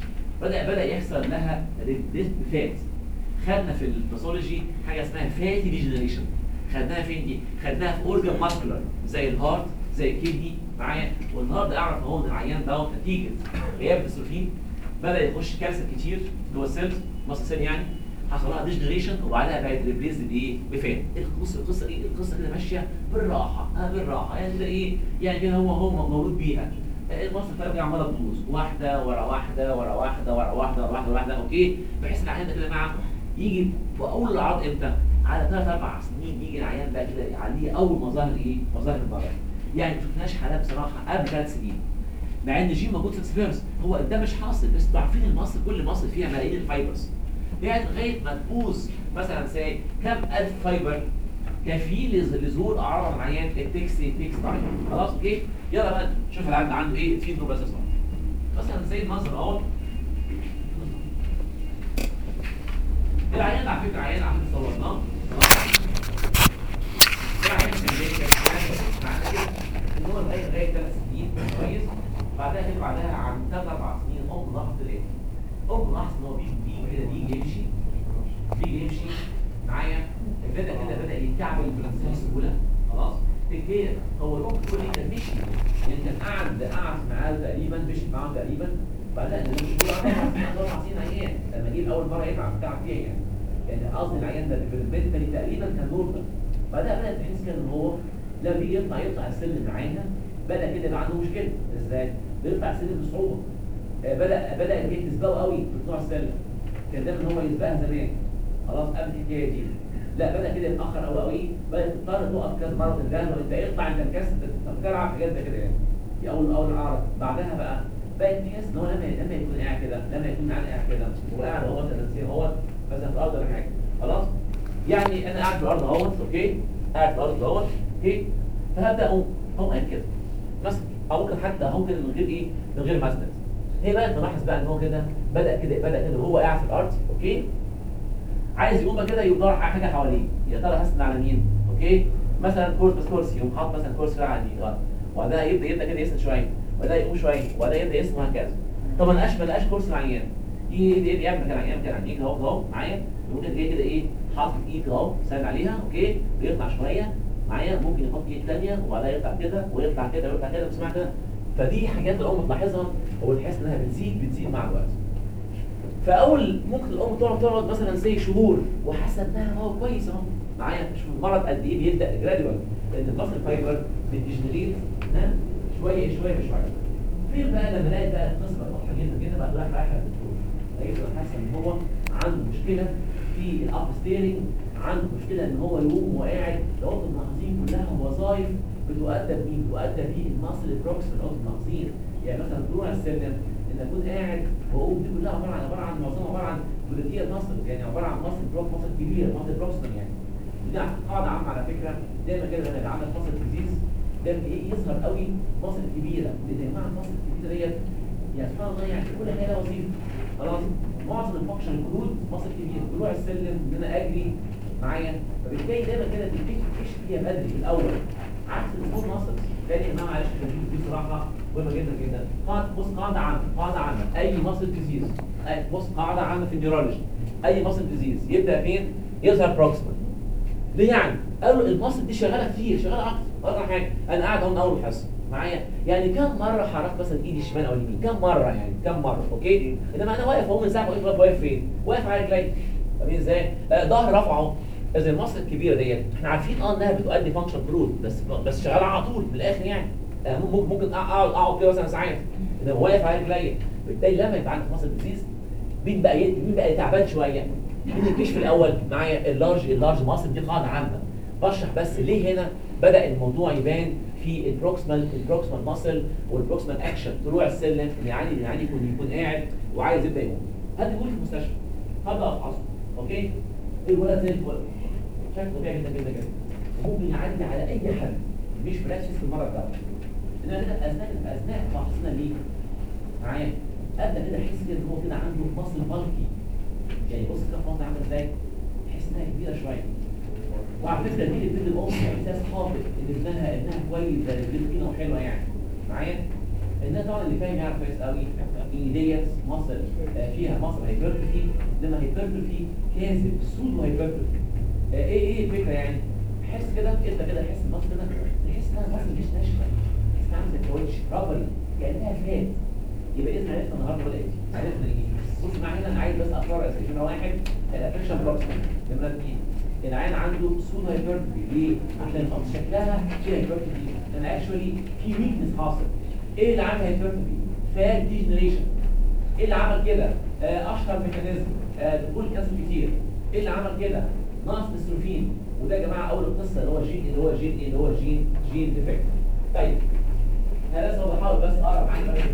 بدا بدا يحصل لها ريدست فات خدنا في الباثولوجي حاجه اسمها فاتي ديجنريشن خدناها فين دي؟ خدناها في اورجن ماسكولار زي الهارت زي الكدني معايا والنهارده اعرف اهو ان العيان دوت نتيجه غياب الاستروفين بدا يخش كالسيوم كتير جوه السيلز مصل سيل يعني حصل لها ديجنريشن وبعدها بقت ريبليس بايه؟ بفات القصه القصه ايه؟ القصه كده ماشيه بالراحه اه بالراحه يعني كده ايه؟ يعني كده هو هو مولود بيها المصل الفرقي عماله تبوظ واحده ورا واحده ورا واحده ورا واحده ورا واحده ورا واحده اوكي بحيث ان العيان ده كده معاه يجي واول الاعراض امتى؟ على ثلاث اربع سنين يجي العيان بقى كده عليه اول مظاهر ايه؟ مظاهر المرض. يعني ما شفناش حالات بصراحه قبل ثلاث سنين. مع ان الجين موجود في السبيرز هو ده مش حاصل بس انتوا عارفين المصل كل مصل فيها ملايين الفايبرز. يعني لغايه ما تبوظ مثلا ساي كم الف فايبر كفيل لظهور اعراض العيان التكس تكس تايم خلاص اوكي يلا بقى نشوف العيان ده عنده ايه في بس مثلا زي المنظر اهو العيان على فكره عيان عم صورناه العيان كان جاي كان معنى كده ان هو لغايه لغايه ثلاث سنين كويس بعدها كده بعدها عن ثلاث اربع سنين ام لاحظ الايه؟ ام لاحظ ان هو بيجي بيجي كده بيجي يمشي بيجي يمشي معايا بدا كده بدا يتكعبل بنفسه بسهوله خلاص كده هو الام كل كان مشي يعني كان قاعد قاعد معاه تقريبا مشي معاه تقريبا بعدها ده مش بيقول عنده اربع سنين عيان لما جه اول مره يتعب بتاع فيها يعني يعني قصدي العيان ده في الميديكال تقريبا كان نورمال بعدها بدات تحس كده ان هو لما بيجي يطلع يطلع السلم معانا بدا كده يبقى عنده مشكله ازاي؟ بيطلع السلم بصعوبه آه بدا بدا الجيت تسبقه قوي في طلوع السلم كان دايما هو يسبقها زمان خلاص قبل الحكايه دي لا بدا كده يتاخر قوي قوي بدا تضطر تقف كذا مره ترجع له انت اطلع انت مكسر انت بتلعب حاجات زي كده يعني دي اول اول عرض بعدها بقى بقت تحس ان هو لما لما يكون قاعد كده لما يكون قاعد قاعد كده وقاعد هو مثلا هو مثلا في الارض ولا حاجه خلاص يعني انا قاعد في الارض اهوت اوكي قاعد في الارض اهوت اوكي فهبدا اقوم اقوم قاعد كده مثلا او ممكن حتى اهو كده من غير ايه من غير مسند هي بقى تلاحظ بقى ان هو كده بدا كده بدا كده وهو قاعد في الارض اوكي عايز يقوم بقى كده يدور على حاجه حواليه يا ترى هسند على مين اوكي مثلا كورس بس كرسي يقوم حاطط مثلا كرسي على دي غلط وبعدها يبدا يبدا كده يسند شويه وبعدها يقوم شويه وبعدها يبدا يسند وهكذا طب ما لقاش ما لقاش كرسي العيان يجي يجي يعمل كده يعمل كده ايد اهو اهو معايا ممكن جاي كده ايه حاطط ايد اهو ساند عليها اوكي ويطلع شويه معايا ممكن يحط ايد ثانيه وبعدها يطلع كده ويطلع كده ويطلع كده بتسمع كده فدي حاجات الام تلاحظها وتحس انها بتزيد بتزيد مع الوقت فاول ممكن الام تقعد تقعد مثلا زي شهور وحاسه انها هو كويس اهو معايا مش المرض قد ايه بيبدا جراديوال لان المصل فايبر بتجنريت ها شويه شويه بشويه فين بقى لما الاقي بقى القصه واضحه جدا جدا بعد رايح رايح للدكتور لقيت انا حاسه ان هو عنده مشكله في الاب ستيرنج عنده مشكله ان هو يقوم وقاعد لو المناخير كلها وظائف بتؤدى بمين؟ بتؤدى بالمصل البروكس في الاوضه المناخير يعني مثلا طلوع السلم ان اكون قاعد واقوم دي كلها عباره عن عباره عن معظمها عباره عن جلوتيه مصل يعني عباره عن مصل بروك مصل كبير مصل بروكسون يعني ودي قاعده عامه على فكره دايما كده لما يبقى عندك مصل ديزيز دايما ايه يظهر قوي مصل كبيره لان يا جماعه المصل الكبيره ديت يعني سبحان الله يعني كل حاجه لها وظيفه خلاص معظم الفانكشن الجلود مصل كبير طلوع السلم ان انا اجري معايا فبالتالي دايما كده تكتشف فيها بدري في الاول عكس الفول مصل تاني يا جماعه معلش دي بصراحه مهمه جدا جدا قاعده بص قاعده عامه قاعده عامه اي مصل ديزيز بص قاعده عامه في النيورولوجي اي مصل ديزيز يبدا فين يظهر بروكسيمال ليه يعني قالوا المصل دي شغاله كتير شغاله اكتر اقول حاجه انا قاعد اهو من اول الحصه معايا يعني كم مره حركت مثلا ايدي الشمال او اليمين كم مره يعني كم مره اوكي انما انا واقف اهو من ساعه ما قلت واقف فين واقف على رجلي فاهمين ازاي آه ظهر رفعه اذا المصل الكبيره ديت احنا عارفين اه انها بتؤدي فانكشن برود بس بس شغاله على طول من الاخر يعني آه ممكن ممكن اقعد اقعد كده مثلا ساعات انما واقف على رجلي بالتالي لما يبقى عندك مصل ديزيز مين بقى ي- مين بقى تعبان شويه مين الكشف الاول معايا اللارج اللارج مصل دي قاعده عامه بشرح بس ليه هنا بدا الموضوع يبان في البروكسمال البروكسمال ماسل والبروكسمال اكشن طلوع السلم اللي يعني اللي يعني يكون يكون قاعد وعايز يبدا يقوم هات يقول في المستشفى هبدا افحصه اوكي الولد زي الفل شكله طبيعي جدا جدا جدا وممكن يعدي على اي حد مش مركز في المرض ده انما كده اثناء اثناء فحصنا ليه معايا ابدا كده احس كده ان هو كده عنده مصل بلكي يعني بص كده مصل عامل ازاي تحس انها كبيره شويه وعلى فكره دي اللي بتدي الام احساس خاطئ ان ابنها ابنها كويس ده اللي فينا وحلوه يعني معايا انها طبعا اللي فاهم يعرف كويس قوي ان ديت مصل آه، فيها مصل هايبرتروفي انما هايبرتروفي كاذب سودو هايبرتروفي آه، ايه ايه الفكره يعني تحس كده انت كده تحس المصل كده تحس انها مصل مش ناشفه تحس انها عامله زي الكاوتش رابري كانها فات يبقى اذا عرفنا النهارده ولا ايه عرفنا ايه بص معايا هنا انا عايز بس افكر اسئله واحد الافكشن بروكسيمال نمره اثنين العين عنده سود هايبرتروفي ليه؟ عشان الخط شكلها فيها هايبرتروفي انا اكشولي في ويكنس حاصل ايه اللي عمل هايبرتروفي؟ فات ديجنريشن ايه اللي عمل كده؟ آه اشهر ميكانيزم آه دخول كانسر كتير ايه اللي عمل كده؟ نقص ديستروفين وده يا جماعه اول القصه اللي هو جين اللي هو جين اللي هو جين جين ديفكت طيب انا لسه بحاول بس اقرا معاك بقى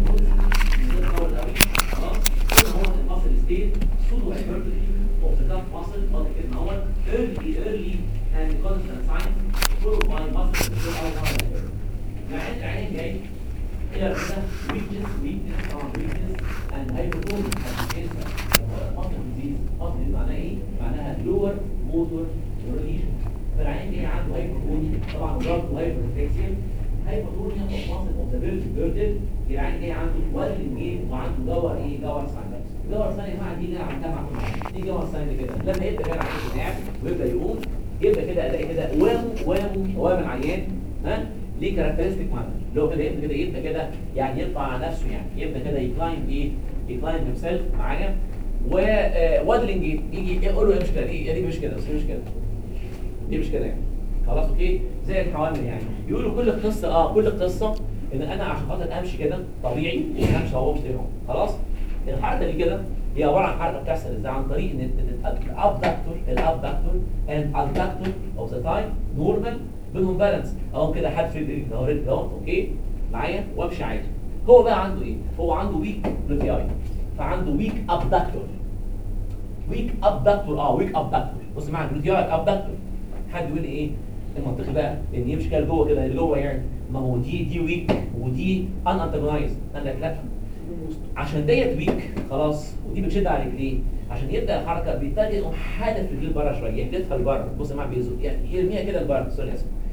الأول الأول. خلاص هنا هو المصل ستيت سودو هايبرتروفي of the tough muscle of the kidney هو early early and constant signs followed by muscle disorder مع ان العين جاي الى كده weakness weakness طبعا weakness and hypertonic as cancer muscle disease muscle disease معناها ايه؟ معناها lower motor neuron فالعين جاي عنده hypertonic طبعا برضه hyperreflexia هايبوتونيا اوف ماسل اوف ذا بيرد بيردل يعني ايه عنده وزن ايه وعنده جوهر ايه جوهر ساين جوهر ساين يا جماعه دي نلعب مع كل دي جوهر ساين كده لما يبدا كده العيان قاعد ويبدا يقوم يبدا كده الاقي كده وامه وامه وام العيان ها ليه كاركترستيك معينه اللي هو كده يبدا كده يبدا كده يعني يطلع على نفسه يعني يبدا كده يكلايم ايه يكلايم هيم سيلف معايا وودلنج يجي يقول له ايه مش كده دي دي مش كده بس مش كده دي مش كده يعني خلاص اوكي زي الحوامل يعني يقولوا كل قصه اه كل قصه ان انا عشان خاطر امشي كده طبيعي امشي اهو مش خلاص الحركه دي كده هي عباره عن حركه بتحصل ازاي عن طريق ان الابدكتور الابدكتور اند الدكتور اوف ذا تايم نورمال بينهم بالانس اهو كده حد في رجلي اهو رجلي اهو اوكي معايا وامشي عادي هو بقى عنده ايه؟ هو عنده ويك جلوتياي فعنده ويك ابدكتور ويك ابدكتور اه ويك ابدكتور بص معايا جلوتياي ابدكتور حد يقول لي ايه المنطقي بقى ان يمشي كده لجوه كده لجوه يعني ما هو دي دي ويك ودي ان انتجونايز قال لك لا عشان ديت ويك خلاص ودي بتشد على رجليه عشان يبدا الحركه بيبتدي يقوم حادف رجليه بره شويه يحدفها لبره بص يا جماعه بيزق يعني يرميها كده لبره سوري اسف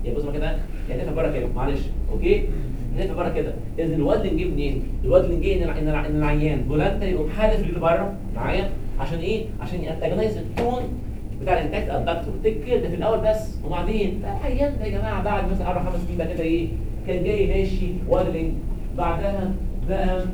يعني بص كده يعني تفهم بره كده معلش اوكي تفهم بره كده اذا الوادلنج جه منين الوادلنج جه ان الع- ان الع- إن العيان فولنتري يقوم حادف اللي بره معايا عشان ايه عشان يانتاجنايز التون بتاع الانتاج الدكتور تك ده في الاول بس وبعدين بقى العيان ده يا جماعه بعد مثلا اربع خمس سنين بقى كده ايه كان جاي ماشي وادلنج بعدها بقى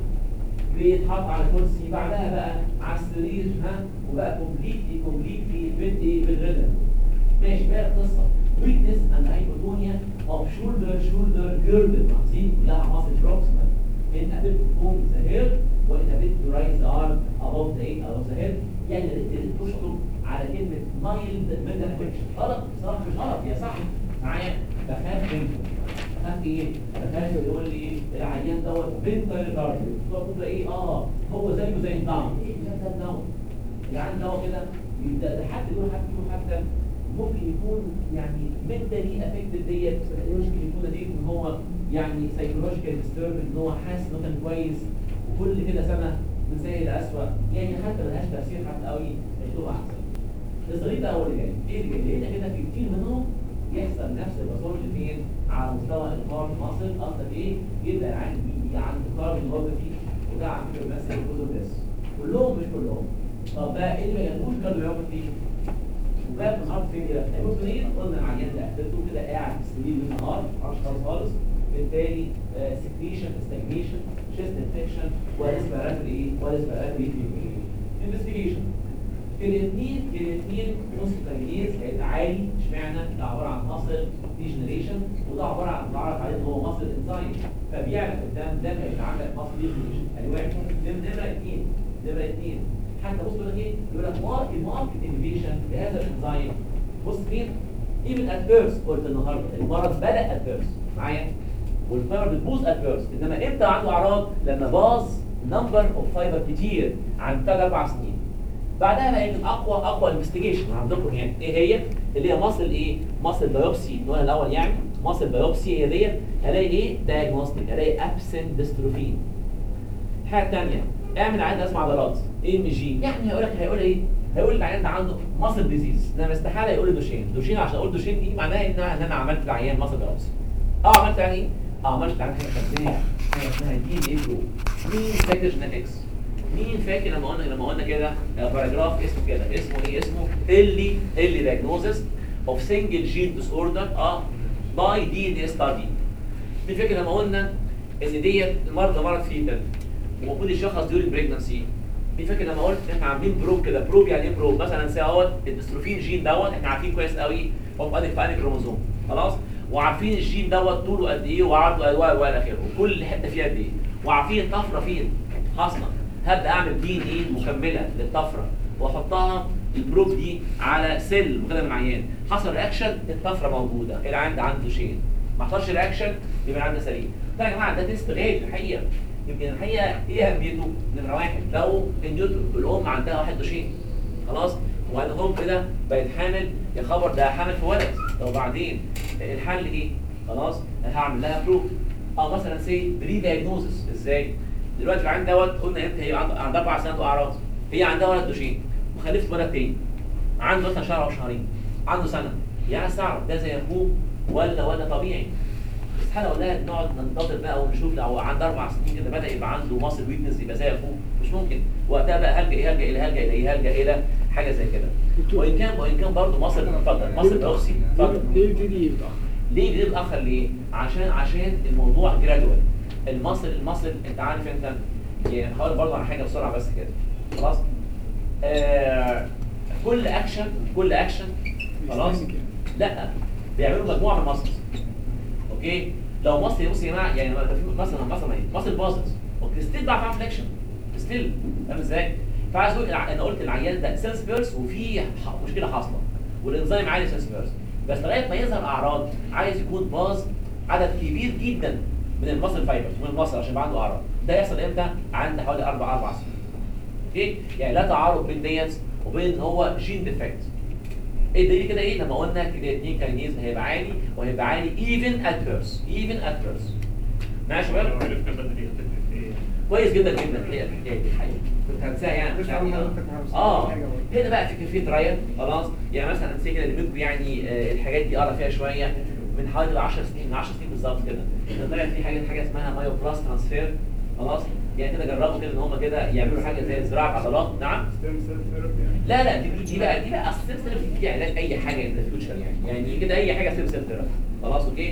بيتحط على كرسي بعدها بقى على السرير ها وبقى كومبليتلي كومبليتلي بالايه بالريتم ماشي بقى القصه weakness and hypotonia of shoulder shoulder girdle مقصين كلها muscle proximal inability to comb the hair وinability to raise the arm above the head above the head يعني يا ريت يا ريت تشطب على كلمه mild mental affection غلط بصراحه مش غلط يا صح معايا بخاف منكم بخاف ايه؟ بخاف يقول لي ايه العيان دوت بنت ريتارد تقول ايه اه هو زيه زي الداون ايه ده الداون العيان دوت كده يبدا ده حد يقول حد يقول حتى ممكن يكون يعني منتلي افكتد ديت ممكن يكون نتيجه ان هو يعني سايكولوجيكال ديسترب ان هو حاسس ان هو كان كويس وكل كده سنه من سيء لاسوء يعني حتى ملهاش تاثير حتى قوي هيشوفها احسن الطريق ده هو اللي جاي ايه اللي جاي؟ لقينا كده في كتير منهم يحصل نفس الباثولوجي فين على مستوى الكارد ماسل اصلا ايه يبدا العين بيجي عند الكارد نيوروباثي وده على فكره بيمثل الكتب بس كلهم مش كلهم طب بقى ايه اللي ما جابوش كارديوميوباثي وبقى في النهار فين كده هيبص منين قلنا العيان ده قلته كده قاعد في السرير بالنهار معرفش خالص خالص بالتالي سكريشن ستاجنيشن شيست انفكشن وريسبيراتوري ايه وريسبيراتوري انفستيجيشن الاثنين الاثنين نص تمييز هيبقى عالي اشمعنى ده عباره عن مصل ديجنريشن وده عباره عن بعرف عليه ان هو مصل انزايم فبيعلى في الدم ده هيبقى عندك مصل ديجنريشن ادي واحد نمره اثنين نمره اثنين حتى بص يقول لك ايه يقول لك مارك مارك انفيشن لهذا الانزايم بص فين ايفن ات فيرست قلت النهارده المرض بدا ات فيرست معايا والفايبر بتبوظ ات فيرست انما امتى عنده اعراض لما باظ نمبر اوف فايبر كتير عن ثلاث اربع سنين بعدها بقى يمكن اقوى اقوى انفستيجيشن عندكم يعني ايه هي اللي هي مصل ايه مصل بايوبسي نوع الاول يعني مصل بايوبسي هي ديت الاقي ايه دايجنوستيك الاقي ابسنت ديستروفين الحاجه الثانيه اعمل عيان اسمع عضلات ايه ام جي يعني هيقول لك هيقول ايه هيقول العيان ده عنده مصل ديزيز انما استحاله يقول لي دوشين دوشين عشان اقول دوشين دي معناها ان انا إن أنا عملت العيان مصل بايوبسي اه عملت يعني ايه اه عملت عيان حاجه خدناها حاجه اسمها دي ايه برو مين فاكر جينيتكس مين فاكر لما قلنا لما قلنا كده باراجراف اسمه كده اسمه ايه اسمه اللي اللي دايجنوزس اوف سنجل جين ديس اوردر اه باي دي ان اس ستادي مين فاكر لما قلنا ان ديت المرض ده مرض فيتال ومفروض يشخص ديورنج بريجنسي مين فاكر لما قلت احنا عاملين بروب كده بروب يعني ايه بروب مثلا سي اهوت الدستروفين جين دوت احنا عارفين كويس قوي هو في انهي في انهي كروموزوم خلاص وعارفين الجين دوت طوله قد ايه وعرضه قد ايه والى اخره وكل حته فيها قد ايه وعارفين الطفره فين حاصله هبدا اعمل دي ان ايه مكمله للطفره واحطها البروب دي على سيل مكتمل من عيان حصل رياكشن الطفره موجوده العيان ده عنده شين ما حصلش رياكشن يبقى العيان ده سليم ده يا جماعه ده تيست غالي الحقيقه يمكن الحقيقه ايه اهميته؟ نمره واحد لو النيوتن الام عندها واحد دوشين خلاص وبعدين الام كده بقت حامل يا خبر ده حامل في ولد طب وبعدين الحل ايه؟ خلاص هعمل لها بروف او مثلا سي بري دايجنوزس ازاي؟ دلوقتي العين دوت قلنا امتى هي عند- عندها اربع سنوات واعراض هي عندها ولد دوشين وخلفت ولد تاني عنده مثلا شهر او شهرين عنده سنه يعني عايز تعرف ده زي اخوه ولا ولا طبيعي استحاله اقول لها نقعد ننتظر بقى ونشوف لو عنده اربع سنين كده بدا يبقى عنده ماسل ويكنس يبقى زي اخوه مش ممكن وقتها بقى هلجا ايه هلجا الى هلجا الى ايه هلجا الى حاجه زي كده وان كان وان كان برضه ماسل اتفضل ماسل اوكسي اتفضل ليه يبتدي يتأخر؟ ليه بيبقى متاخر ليه؟ عشان عشان الموضوع جرادوال المصل المصل انت عارف انت يعني هقول برضه على حاجه بسرعه بس كده خلاص آه كل اكشن كل اكشن خلاص لا بيعملوا مجموعه من المصل اوكي لو مصل بص يا جماعه يعني في مثلا مثلا ايه مصل باظت اوكي ستيل بقى فيها فليكشن ستيل فاهم ازاي؟ فعايز اقول الع- انا قلت العيان ده سنس بيرس وفي ح- مشكله حاصله والانزيم عالي سنس بيرس بس لغايه ما يظهر اعراض عايز يكون باظ عدد كبير جدا من المصل فايبرز من المصل عشان يبقى عنده اعراض ده يحصل امتى؟ عند حوالي اربع اربع سنين اوكي يعني لا تعارض بين ديت وبين ان هو جين ديفكت ايه الدليل كده ايه لما قلنا كده اتنين كاينيز هيبقى عالي وهيبقى عالي ايفن ادفيرس ايفن ادفيرس ماشي يا شباب عرفنا بدري هتفرق في ايه كويس جدا جدا هي الحكايه دي الحقيقه كنت هنساها يعني مش يعني- عارف حضرتك عارف اه حاجة برضه. هنا بقى في في ترايل خلاص يعني مثلا نسي كده اللي منكم يعني آه، الحاجات دي اقرا فيها شويه من حوالي 10 سنين من 10 سنين بالظبط كده ان طلعت في حاجه حاجه اسمها مايو بلاس ترانسفير خلاص يعني كده جربوا كده ان هم كده يعملوا حاجه زي زراعه عضلات نعم ستيم سيل ثيرابي يعني لا لا دي دي بقى دي بقى اصل ستيم سيل دي علاج اي حاجه ان فيوتشر يعني يعني كده اي حاجه ستيم سيل ثيرابي خلاص اوكي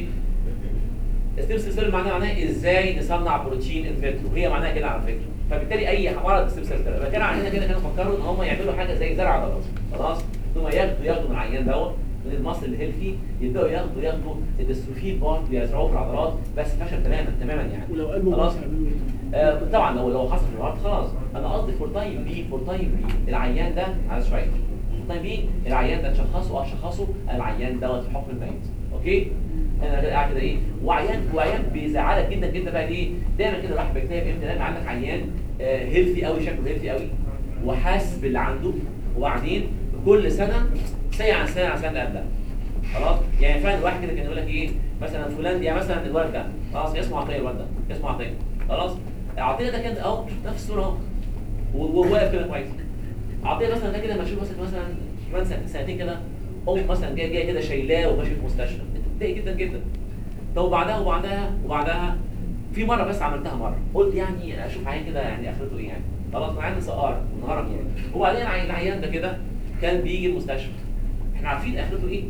ستيم سيل ثيرابي معناها معناها ازاي نصنع بروتين ان فيترو هي معناها كده على فكره فبالتالي اي مرض ستيم سيل ثيرابي كان عندنا كده كانوا فكروا ان هم يعملوا حاجه زي زرع عضلات خلاص ثم ياخدوا ياخدوا من العيان دوت من المصل الهيلثي يبداوا ياخدوا ياخدوا الدستروفين بارت يزرعوه في العضلات بس فشل تماما تماما يعني ولو قلبه خلاص خلاص يعملوا ايه؟ آه طبعا لو لو حصل في الهارت خلاص انا قصدي فور تايم بي فور تايم بي العيان ده على شويه فور تايم بي العيان ده تشخصه اه شخصه العيان دوت في حكم الميت اوكي انا كده قاعد كده ايه وعيان وعيان بيزعلك جدا جدا بقى ليه دايما كده راح بيكتئب امتى لما عندك عيان آه هيلثي قوي شكله هيلثي قوي وحاسس باللي عنده وبعدين كل سنه سنه عن سنه عن سنه اللي قبلها خلاص يعني فعلا الواحد كده كان يقول لك ايه مثلا فلان يعني مثلا الولد ده خلاص اسمه عطيه الولد ده اسمه عطيه خلاص عطيه ده كان اهو شوف نفس الصوره اهو و- وواقف كده كويس عطيه مثلا ده كده لما اشوف مثلا مثلا كمان سنة- سنتين كده ام مثلا جايه جايه كده شايلاه وماشي في المستشفى انت بتضايق جدا جدا طب وبعدها وبعدها وبعدها في مره بس عملتها مره قلت يعني اشوف عيان كده يعني اخرته ايه يعني خلاص انا عيان سقار ونهارم يعني وبعدين العيان العيان ده كده كان بيجي المستشفى احنا عارفين اخرته ايه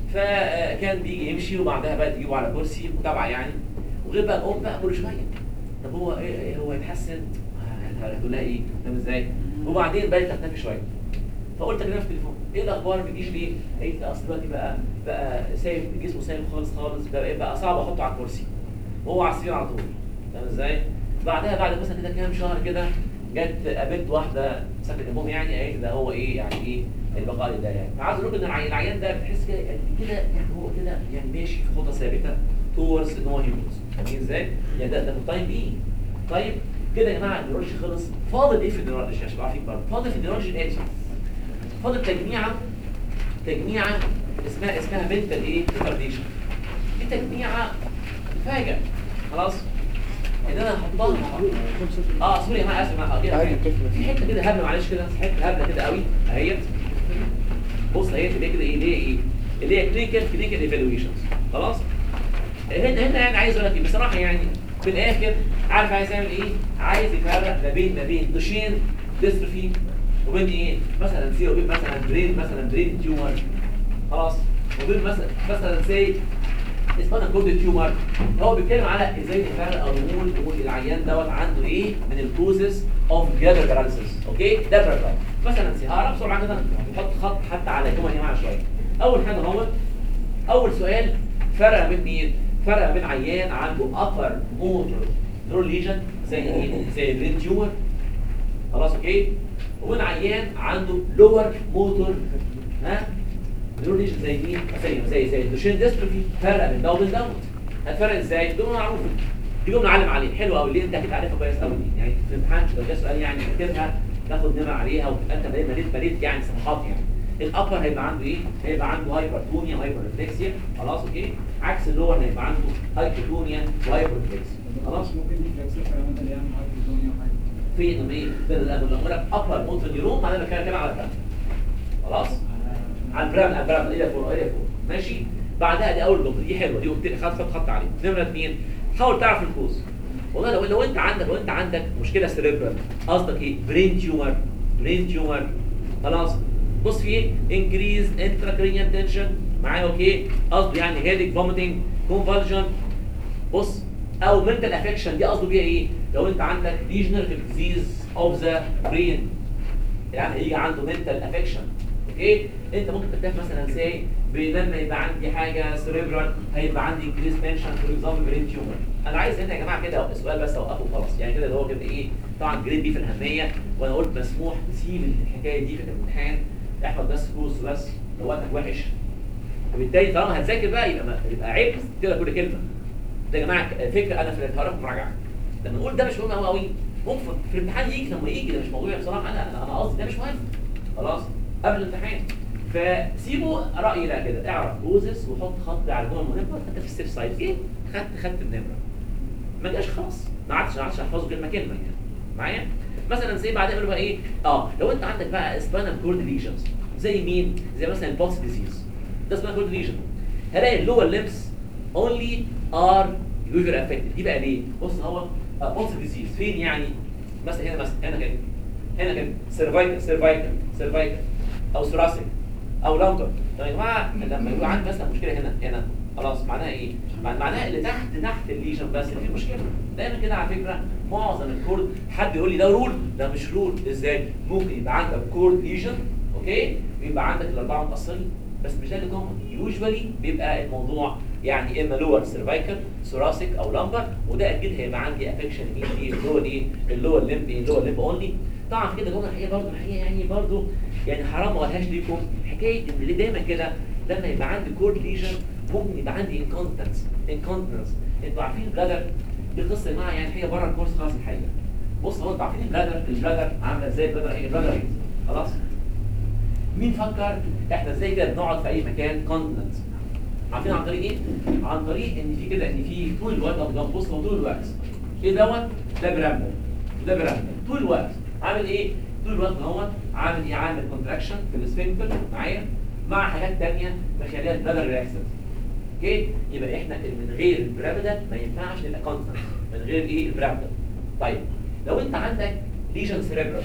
فكان بيجي يمشي وبعدها بقى تجيبه على كرسي متابعه يعني وغير بقى الام بقى كل شويه طب هو ايه إيه هو يتحسن آه، هتقول لها ايه فاهم ازاي وبعدين بقت تختفي شويه فقلت اكلمها في التليفون ايه الاخبار ما بتجيش ليه قالت لي اصل دلوقتي بقى بقى سايب جسمه سايب خالص خالص بقى, إيه بقى صعب احطه على الكرسي وهو على السرير على طول فاهم ازاي بعدها بعد مثلا كده كام شهر كده جت قابلت واحده سكت المهم يعني قالت ده هو ايه يعني ايه البقاء ده يعني فعايز اقول لكم ان العي- العيان ده بتحس كده يعني كده يعني هو كده يعني ماشي في خطه ثابته تورز ان هو هيموت فاهمين ازاي؟ يعني ده ده تايم بي طيب كده يا جماعه النيورولوجي خلص فاضل ايه في النيورولوجي عشان تبقوا عارفين برضه فاضل في النيورولوجي الاتي فاضل تجميعه تجميعه اسمها اسمها منتال ايه ريتارديشن دي تجميعه فاجئه خلاص ان انا احطها اه سوري انا اسف انا كده عادي، في بتفرق. حته كده هبله معلش كده حته هبله كده قوي اهيت بص اهي اللي هي كده ايه اللي هي ايه اللي هي كلينيكال كلينيكال ايفالويشنز خلاص هنا هنا يعني عايز اقول لك ايه بصراحه يعني في الاخر عارف عايز يعمل ايه عايز يفرق ما بين ما بين دوشين ديستروفي وبين ايه مثلا سي وبين مثلا برين مثلا برين تيومر خلاص وبين مثلا مثلا سي اسمها كود تيومر هو بيتكلم على ازاي نفرق او نقول نقول العيان دوت عنده ايه من الكوزز اوف جابر باراليسيس اوكي ده باراليسيس مثلا سيهاره بسرعه كده نحط خط حتى على الجمل دي معانا شويه اول حاجه هو اول سؤال فرق بين مين فرق بين عيان عنده upper motor neural lesion زي ايه زي البرين تيومر خلاص اوكي وبين عيان عنده lower motor ها neural lesion زي مين زي زي زي الدوشين ديستروفي فرق بين ده وبين دوت هتفرق ازاي جمله معروفه دي جمله نعلم عليه حلوه قوي اللي انت اكيد عارفها كويس قوي دي يعني في الامتحان لو جه سؤال يعني اكتبها تاخد نمر عليها وتبقى انت مليت مليت مليت يعني صفحات يعني الابر هيبقى عنده ايه؟ هيبقى عنده هايبرتونيا وهايبر ريفلكسيا خلاص اوكي عكس اللور هيبقى عنده هايبرتونيا وهايبر ريفلكسيا خلاص ممكن دي فلكسيل فيرامنتال يعمل هايبرتونيا وحاجه فين ايه؟ ده اللي انا بقول لك ابر موتور نيورون معناها بتكلم كده على البرام خلاص؟ على البرام على البرام الى فوق الى فوق ماشي؟ بعدها دي اول جمله دي حلوه دي قلت لك خد خد خط عليه نمره اثنين حاول تعرف الكوز والله لو لو انت عندك لو انت عندك مشكله سيريبرال قصدك ايه؟ برين تيومر برين تيومر خلاص بص في ايه؟ انكريز انتراكرينيال تنشن معايا اوكي؟ قصده يعني هيدك فوميتنج كونفالجن بص او منتال افكشن دي قصده بيها ايه؟ لو انت عندك ديجنريتيف ديزيز اوف ذا برين يعني هيجي عنده منتال افكشن اوكي انت ممكن تكتب مثلا سي لما يبقى عندي حاجه سيريبرال هيبقى عندي انكريز تنشن فور اكزامبل برين تيومر انا عايز هنا يا جماعه كده السؤال بس اوقفه وخلاص يعني كده اللي هو كده ايه طبعا جريد بي في الاهميه وانا قلت مسموح تسيب الحكايه دي في الامتحان احفظ بس كورس بس لو وقتك وحش وبالتالي طالما هتذاكر بقى يبقى ما- يبقى عيب كده كل كلمه ده يا جماعه فكره انا في الهرم مراجعه لما نقول ده مش مهم قوي قوي ممكن في الامتحان يجي لما يجي ده مش موضوعي بصراحه انا انا أنا قصدي ده مش مهم خلاص قبل الامتحان فسيبوا رايي لا كده اعرف جوزس وحط خط على الجمل المهمه انت في السيف سايد جه خدت خدت النمره ما جاش خلاص ما عادش ما عادش احفظه كلمه كلمه يعني معايا مثلا زي بعدين يقولوا بقى ايه اه لو انت عندك بقى سبانال كورد ليجنز زي مين زي مثلا البوكس ديزيز ده سبانال كورد ليجن هلاقي اللور ليمس only are usually affected دي بقى ليه؟ بص هو بص ديزيز فين يعني مثلا هنا مثلا هنا كده هنا كده سيرفايكال سيرفايكال سيرفايكال او ثوراسيك او لامبر طب يا جماعه لما يبقى عندي مثلا مشكله هنا هنا خلاص معناها ايه؟ مع- معناها اللي تحت تحت الليجن بس في مشكله دايما كده على فكره معظم الكورد حد يقول لي ده رول ده مش رول ازاي؟ ممكن يبقى عندك كورد ليجن اوكي ويبقى عندك الاربعه متاثرين بس مش ده اللي كومن يوجوالي بيبقى الموضوع يعني اما لور سيرفايكال ثوراسيك او لامبر وده اكيد هيبقى عندي افكشن مين دي اللي هو الايه اللي هو الليمب اللي هو الليمب اونلي طبعا في كده جمله الحقيقه برضه الحقيقه يعني برضه يعني حرام ما اقولهاش ليكم حكايه ان ليه دايما كده لما يبقى عندي كورد ليجن ممكن يبقى عندي انكونتنس انكونتنس انتوا عارفين البلادر دي قصه يا جماعه يعني هي بره الكورس خالص الحقيقه بص هو انتوا عارفين البلادر البلادر عامله ازاي البلادر هي البلادر خلاص مين فكر احنا ازاي كده بنقعد في اي مكان كونتنت عارفين عن طريق ايه؟ عن طريق ان في كده ان في طول الوقت ابيض بص هو طول الوقت ايه دوت؟ ده برامبل ده برامبل طول الوقت عامل ايه؟ طول الوقت دوت عامل ايه؟ عامل كونتراكشن في السفنكتر معايا مع حاجات ثانيه مخليها البلادر ريلاكسد اوكي؟ يبقى احنا من غير البرامبل ما ينفعش نبقى كونتنت من غير ايه؟ البرامبل طيب لو انت عندك ليجن سيريبرال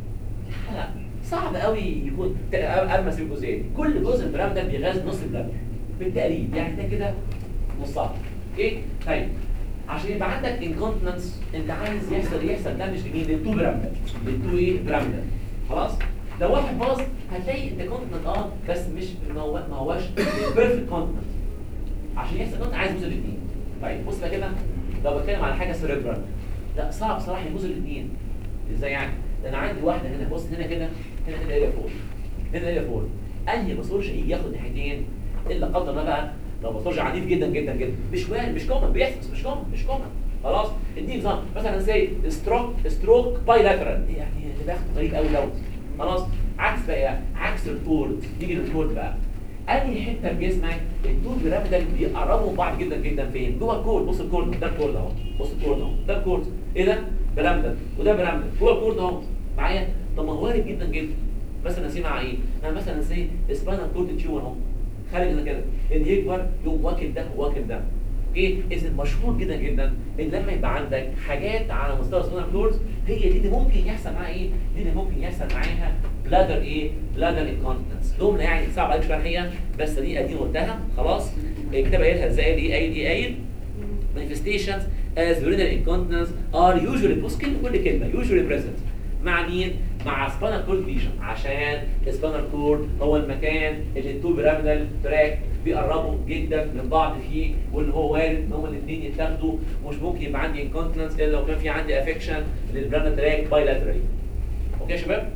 لا صعب قوي يكون المس الجزئيه دي كل جزء البرام ده بيغاز نص البلاد بالتقريب يعني ده كده نصها اوكي طيب عشان يبقى عندك انكونتنس انت عايز يحصل يحصل دامج لمين للتو برام ده للتو ايه برام ده خلاص لو واحد باظ هتلاقي انت كونتنت اه بس مش ما هو ما هوش بيرفكت كونتنت عشان يحصل كونتنت عايز يبوظ الاثنين طيب بص بقى كده لو بتكلم على حاجه سيريبرال لا صعب صراحه يبوظ الاثنين ازاي يعني ده انا عندي واحده هنا بص هنا كده هنا كده هي فوق هنا هي فوق انهي باسورج يجي ياخد ناحيتين الا قدر الله بقى لو باسورج عنيف جدا جدا جدا مش وارد مش كومن بيحصل بس مش كومن مش كومن خلاص اديني نظام مثلا زي ستروك ستروك باي لاترال يعني اللي بياخد طريق قوي دوت خلاص عكس بقى عكس الكورد نيجي للكورد بقى انهي حته في جسمك التول بيراميدال بيقربوا من بعض جدا جدا فين جوه الكورد بص الكورد ده الكورد اهو بص الكورد اهو ده الكورد ايه ده بيراميدال وده بيراميدال جوه الكورد اهو معايا طب ما هو وارد جدا جدا مثلا نسي مع ايه انا مثلا نسي سباينال كورد تيومر اهو خارج هنا كده ان يكبر يقوم واكل ده واكل ده اوكي اذا مشهور جدا جدا ان لما يبقى عندك حاجات على مستوى سباينال كورد هي دي اللي ممكن يحصل معاها ايه دي اللي ممكن يحصل معاها بلادر ايه بلادر انكونتنس جمله يعني صعبه عليك شويه الحقيقه بس دي ادي قلتها خلاص الكتاب قايلها ازاي دي قايل ايه قايل manifestations as urinary incontinence are usually بص كلمه كل كلمه usually present مع مين؟ مع spinal cord lesion عشان spinal cord هو المكان اللي التو بيراميدال تراك بيقربوا جدا من بعض فيه واللي هو وارد ان هما الاثنين يتاخدوا مش ممكن يبقى عندي انكونتنس الا لو كان في عندي افكشن للبيراميدال تراك بايلاترالي اوكي يا شباب؟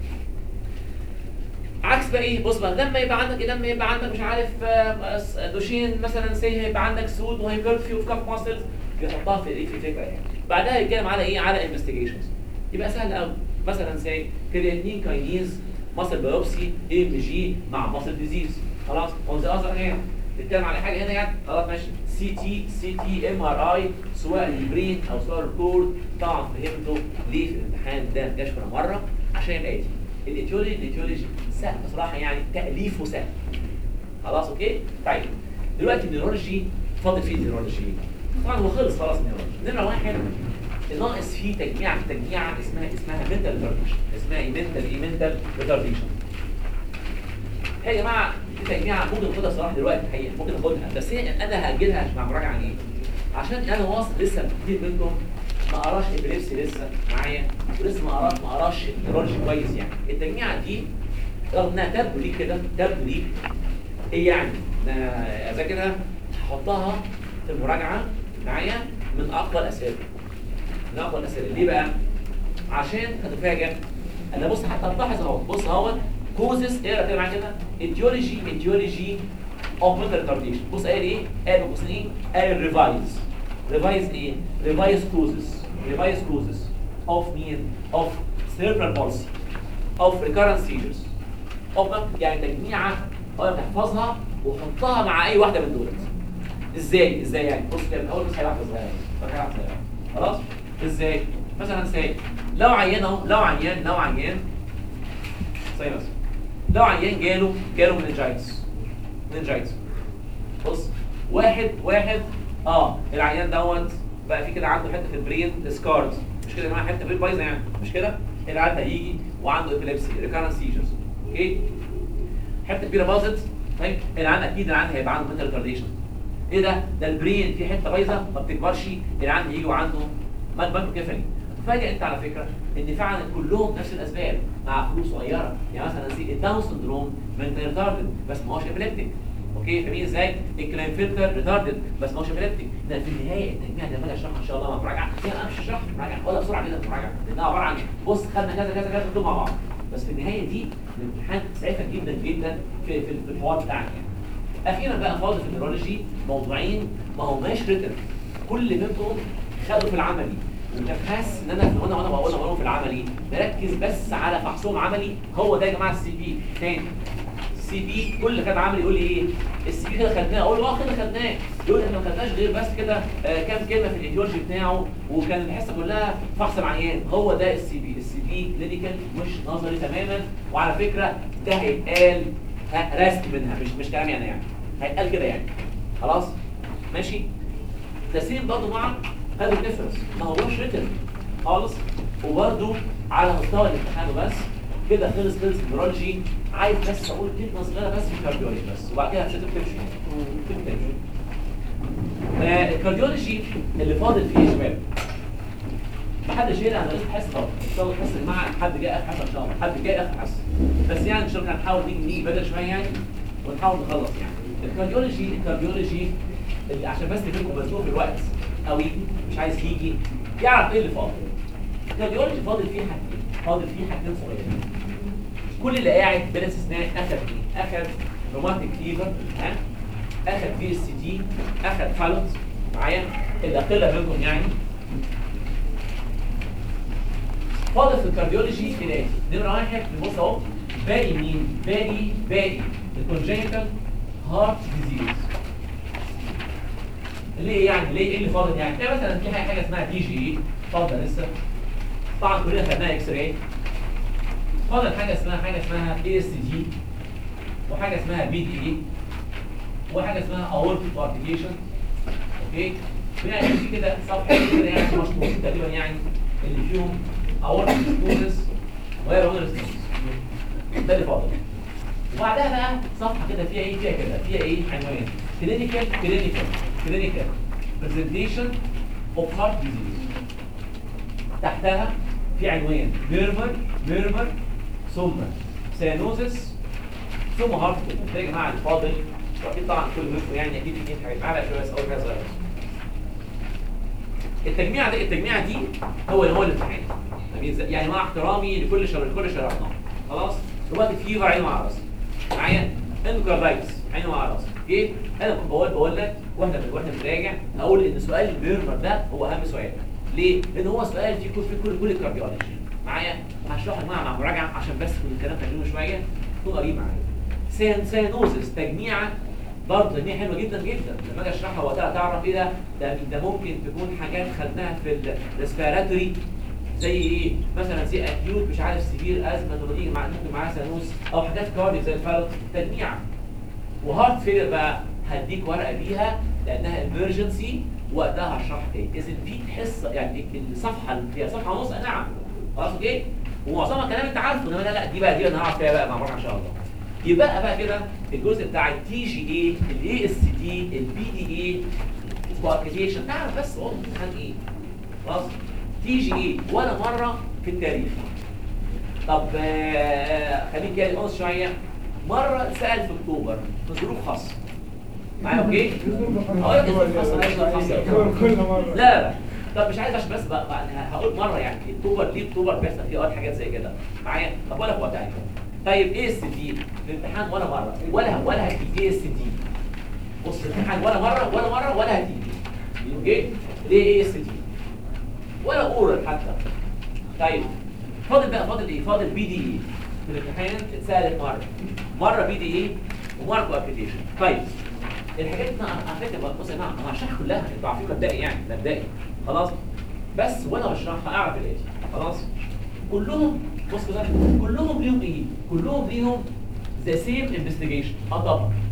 عكس بقى ايه بص بقى لما يبقى عندك لما يبقى عندك مش عارف آه، دوشين مثلا سي هيبقى عندك سود وهايبرفي وفي كاف ماسلز يحطها في ايه في فكره يعني بعدها يتكلم على ايه على انفستيجيشنز يبقى سهل قوي مثلا سي كرياتين كاينيز ماسل بايوبسي ام جي مع ماسل ديزيز خلاص اون ذا اذر هاند نتكلم على حاجه هنا يعني خلاص ماشي سي تي سي تي ام ار اي سواء البرين او سواء الكورد طبعا فهمته ليه في الامتحان ده ما جاش ولا مره عشان يبقى ايه الايتيولوجي الايتيولوجي سهل بصراحه يعني تاليفه سهل خلاص اوكي طيب دلوقتي النيورولوجي فاضل فيه النيورولوجي طبعا هو خلص خلاص النيورولوجي نمره واحد ناقص فيه تجميع تجميع اسمها اسمها منتال ريتارديشن اسمها ايه منتال ايه منتال ريتارديشن يا جماعه دي تجميع ممكن ناخدها صراحه دلوقتي الحقيقه ممكن ناخدها بس هي انا هاجلها مع مراجعه عن ايه؟ عشان انا واثق لسه كتير منكم ما قراش ابريبسي لسه معايا ولسه ما قراش ما قراش النيورولوجي كويس يعني التجميعه دي رغم انها تبدو ليك كده تبدو ليك ايه يعني انا اذاكرها هحطها في المراجعه معايا من اقوى الاسئله من اقوى الاسئله ليه بقى؟ عشان هتفاجئ انا بص حتى هتلاحظ اهو بص اهو كوزس ايه كده معايا كده ايديولوجي ايديولوجي اوف ميتال ريتارديشن بص قال ايه؟ قال بص ايه؟ قال ريفايز ريفايز ايه؟ ريفايز كوزس ريفايز كوزس اوف مين؟ اوف cerebral palsy اوف recurrent seizures اوف يعني تجميعه اقدر تحفظها وحطها مع اي واحده من دولت ازاي ازاي يعني بص كده من اول بس هيحفظ صغيره خلاص ازاي مثلا ازاي لو عيان اهو لو عيان لو عيان زي مثلا لو عيان جاله جاله مننجايتس مننجايتس بص واحد واحد اه العيان دوت بقى في كده عنده حته في البرين سكارز مش كده يا جماعه حته برين بايظه يعني مش كده العيان هيجي وعنده ابيليبسي ريكارنت سيجرز اوكي حته كبيره باظت طيب العيان اكيد العيان هيبقى عنده منتال ريتارديشن ايه ده ده البرين في حته بايظه ما بتكبرش العيان يجي وعنده مال كيفالي فاجئ انت على فكره ان فعلا كلهم نفس الاسباب مع فلوس صغيره يعني مثلا زي الداون سندروم من ريتاردد بس ما هوش ابيليبتيك اوكي فاهمين ازاي الكلاين فلتر ريتاردد بس ما هوش ابيليبتيك ده في النهايه التجميع ده لما اشرحها ان شاء الله مع مراجعه يعني انا مش هشرح مراجعه ولا بسرعه جدا مراجعه لانها عباره عن بص خدنا كذا كذا كذا كله مع بعض بس في النهايه دي الامتحان ساعتها جدا جدا في في في الحوار بتاعنا يعني اخيرا بقى فاضل في النيورولوجي موضوعين ما هماش ريتن كل منهم خدوا في العملي وانت حاسس ان انا وانا وانا بقول بقول في العملي بركز بس على فحصهم عملي هو ده يا جماعه السي بي تاني السي بي كل اللي خد عملي يقول لي ايه السي بي كده خدناه اقول له اه كده خدناه يقول لي احنا ما خدناش غير بس كده آه كام كلمه في الايديولوجي بتاعه وكان الحصه كلها فحص العيان هو ده السي بي السي بي كلينيكال مش نظري تماما وعلى فكره ده هيتقال ها، رسم منها مش مش كلام يعني يعني هيتقال كده يعني خلاص ماشي تسليم برضه مع هذا الديفرنس ما هوش ريتن خالص وبرضه على مستوى الامتحان وبس كده خلص خلص النيورولوجي عايز بس اقول كلمه صغيره بس في الكارديولوجي بس وبعد كده هتشوف تمشي تمشي آه الكارديولوجي اللي فاضل فيه يا شباب محدش هنا انا لسه حاسس طبعا ان شاء الله حاسس مع حد جاي اخر حصه ان شاء الله حد جاي اخر حصه بس يعني ان شاء الله هنحاول نيجي نيجي بدري شويه يعني ونحاول نخلص يعني الكارديولوجي الكارديولوجي اللي عشان بس تفكروا مزنوق في الوقت قوي مش عايز يجي يعرف ايه اللي فاضل الكارديولوجي فاضل فيه حاجتين فاضل فيه حاجتين صغيرين كل اللي قاعد بلا استثناء اخذ ايه؟ اخذ روماتيك فيفر ها اخذ في اس تي اخذ فالوت معايا الاقله منكم يعني فاضل في الكارديولوجي الاتي نمره واحد نبص اهو باقي مين؟ باقي باقي الكونجنتال هارت ديزيز ليه يعني ليه ايه اللي فاضل يعني؟ يعني مثلا في حاجه حاجة اسمها دي جي اي فاضله لسه طبعا كلنا خدناها اكس راي فاضل حاجه اسمها حاجه اسمها اي اس جي وحاجه اسمها بي دي اي وحاجه اسمها اورتيك ارتيكيشن اوكي يعني في كده صفحه كده يعني مشهورين تقريبا يعني اللي فيهم اورتيك ستوزس وهي رونر ستوزس ده اللي فاضل وبعدها بقى صفحه كده فيها ايه فيها كده فيها ايه عنوان كلينيكال كلينيكال كلينيكال برزنتيشن اوف هارت ديزيز تحتها في عنوان ميرمر ميرمر ثم سيانوزس ثم هارت ده يا جماعه الفاضل واكيد طبعا كل منكم يعني اكيد في حاجات معانا شويه بس اول حاجه صغيره التجميع ده التجميع دي هو هو الامتحان فاهمين ازاي؟ يعني مع احترامي لكل شر لكل شرحناه خلاص دلوقتي فيفر عينه على راسي معايا اندوكاردايتس عينه على راسي اوكي انا كنت بقول بقول لك واحنا واحنا بنراجع هقول ان سؤال الميرمر ده هو اهم سؤال ليه؟ لان هو سؤال في كل في كل كل الكارديولوجي معايا هشرحه يا جماعه مع مراجعه عشان بس كل الكلام ترجمه شويه تكون قريب معايا سين سينوزس تجميعه برضه تجميع حلوه جدا جدا لما اجي اشرحها وقتها تعرف ايه ده ده ده ممكن تكون حاجات خدناها في الريسبيراتوري زي ايه مثلا زي اكيوت مش عارف سيفير ازمه لما تيجي مع ممكن معاها سانوس او حاجات كارديو زي الفالوت تجميعه وهارت فيلر بقى هديك ورقه بيها لانها امرجنسي وقتها هشرحها تاني اذا في حصه يعني الصفحه اللي فيها صفحه ونص نعم خلاص اوكي ومعظمها كلام انت عارفه انما لا لا دي بقى دي انا هعرف فيها بقى مع بعض ان شاء الله يبقى بقى كده الجزء بتاع التي جي اي الاي اس تي البي دي اي كواليفيكيشن تعرف بس هو الامتحان ايه خلاص تي جي اي ولا مره في التاريخ طب آه، خليك كده نقص شويه مره سال في اكتوبر في ظروف خاصه معايا اوكي؟ اه يا ظروف خاصه لا ظروف خاصه كل مرة لا لا طب مش عايز عشان بس بقى, بقى أنا هقول مره يعني اكتوبر ليه اكتوبر بيحصل فيه اوقات حاجات زي كده معايا طب ولا في وقتها طيب ايه اس دي الامتحان ولا مره ولا ولا هتيجي ايه اس دي بص الامتحان ولا مره ولا مره ولا هتيجي اوكي ليه ايه اس دي ولا اورال حتى طيب فاضل بقى فاضل ايه فاضل بي دي اي في الامتحان اتسالت مره مره بي دي اي ومره كوابيتيشن طيب الحاجات دي انا على فكره بقى- بص يا جماعه انا هشرحها كلها انتوا عارفين مبدئي يعني مبدئي خلاص بس وانا بشرحها اعرف الاتي خلاص كلهم بص كده كلهم ليهم ايه؟ كلهم ليهم ذا سيم انفستيجيشن اه طبعا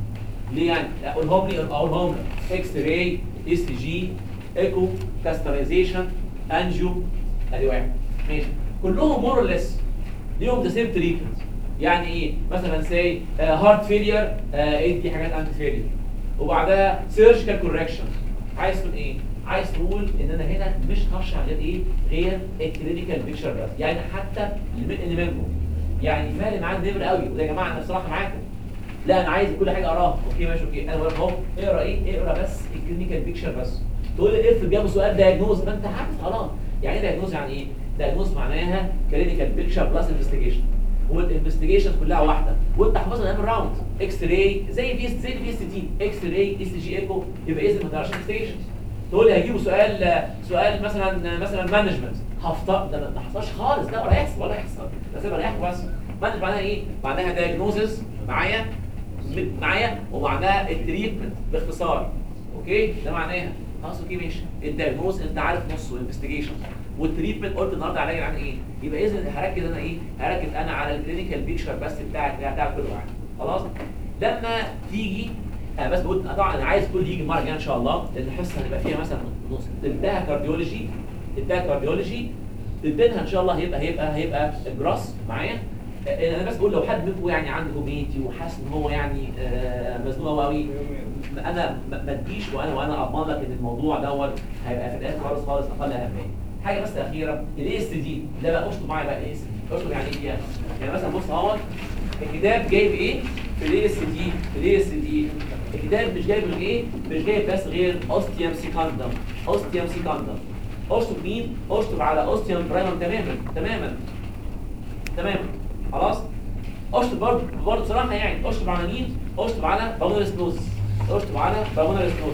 ليه يعني اقولهم لي اقولهم اكس راي اس جي ايكو كاسترايزيشن انجيو ادي واحد ماشي كلهم مور ليس ليهم ذا سيم تريتمنت يعني ايه مثلا سي هارت فيلير ادي حاجات انتي فيلير وبعدها سيرجيكال كوركشن عايز تقول ايه عايز تقول ان انا هنا مش هشرح غير ايه غير الكلينيكال بيكتشر بس يعني حتى اللي من- اللي منكم يعني فارق معايا النمر قوي وده يا جماعه انا بصراحه معاكم لا انا عايز كل حاجه اقراها اوكي ماشي اوكي انا بقول لك اهو اقرا ايه اقرا بس الكلينيكال بيكتشر بس تقول لي افرض جابوا سؤال دايجنوز ما انت عارف خلاص يعني ايه دايجنوز يعني ايه دايجنوز معناها كلينيكال بيكتشر بلس انفستيجيشن والانفستيجيشن كلها واحده وانت حافظها من راوند اكس راي زي بي اس زي بي اس تي اكس راي اس جي ايكو يبقى اذا ما تعرفش انفستيجيشن تقول لي هيجيبوا سؤال سؤال مثلا مثلا مانجمنت هفتر ده ما حصلش خالص لا ولا يحصل ولا يحصل بس يبقى ريح بس مانجمنت معناها ايه؟ معناها دايجنوزز معايا م- معايا ومعناها التريتمنت باختصار اوكي ده معناها خلاص اوكي ماشي الدايجنوز انت عارف نصه انفستيجيشن والتريتمنت قلت النهارده عليا عن ايه؟ يبقى اذا هركز انا ايه؟ هركز انا على الكلينيكال بيكشر بس بتاعك بتاع كل واحد خلاص؟ لما تيجي انا بس بقول طبعا انا عايز كل يجي المره الجايه ان شاء الله لان الحصه هتبقى فيها مثلا نص تلتها كارديولوجي تلتها كارديولوجي تلتينها ان شاء الله هيبقى هيبقى هيبقى جراس معايا آه، انا بس بقول لو حد منكم يعني عنده كوميتي وحاسس ان هو يعني آه، مزنوق قوي انا ما ما تجيش وانا وانا اضمن لك ان الموضوع دوت هيبقى في الاخر خالص خالص اقل اهميه حاجه بس اخيره الاي اس دي ده بقى اشطب معايا بقى الاي اس دي اشطب يعني ايه فيها؟ يعني مثلا بص اهوت الكتاب جايب ايه في الاي اس دي في الاي اس دي الكتاب مش جايب غير ايه مش جايب بس غير اوستيوم سيكاندم اوستيوم سيكاندم اشطب مين اشطب على اوستيوم برايمم تماما تماما تماما خلاص اشطب برضه برضه بصراحه يعني اشطب على مين اشطب على بالونر سنوز اشطب على بالونر سنوز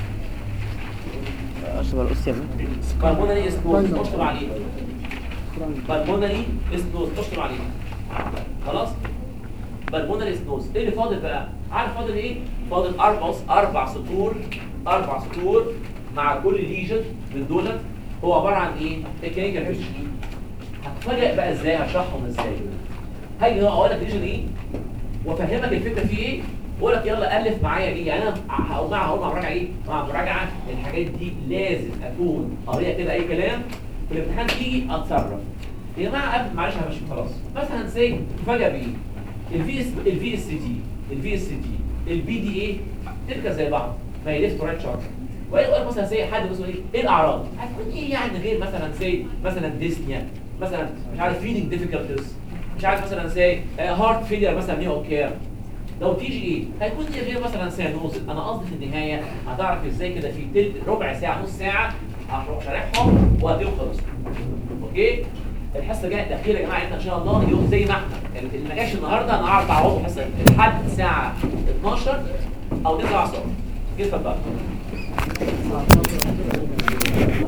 اشرب الاوستيوم بالمونري سنوز اشطب عليه بالمونري سنوز اشطب عليه خلاص بالمونري سنوز ايه اللي فاضل بقى عارف فاضل ايه فاضل اربع اربع سطور اربع سطور مع كل ليجن من دولت هو عباره عن ايه الكلينيكال بيكتشر هتفاجئ بقى ازاي هشرحهم ازاي هاجي هو اقول لك ليجن ايه وافهمك الفكره فيه ايه واقول لك يلا الف معايا دي يعني انا هقول مع هقول مع مراجعه ايه مع مراجعه الحاجات دي لازم اكون قاريها كده اي كلام في الامتحان تيجي اتصرف يا جماعه قبل معلش همشي خلاص مثلا سي تفاجئ بايه الفي اس الفي اس تي الفي اس تي البي دي اي تركز زي بعض ما هي ليفت ورايت شارت ويقول مثلا زي حد مثلا ايه ايه الاعراض هتكون ايه يعني غير مثلا زي مثلا ديسنيا مثلا مش عارف فيدنج ديفيكولتيز مش عارف مثلا زي هارت فيلير مثلا نيو كير لو تيجي ايه هيكون ايه غير مثلا سيانوز انا قصدي في النهايه هتعرف ازاي كده في تلت ربع ساعه نص ساعه هروح شارحهم وهديهم خلاص اوكي الحصه الجايه الاخيره يا جماعه انت ان شاء الله يوم زي ما احنا اللي ما جاش النهارده انا هعرف اعوضه حصه لحد الساعه 12 او 9 الصبح كده اتفضل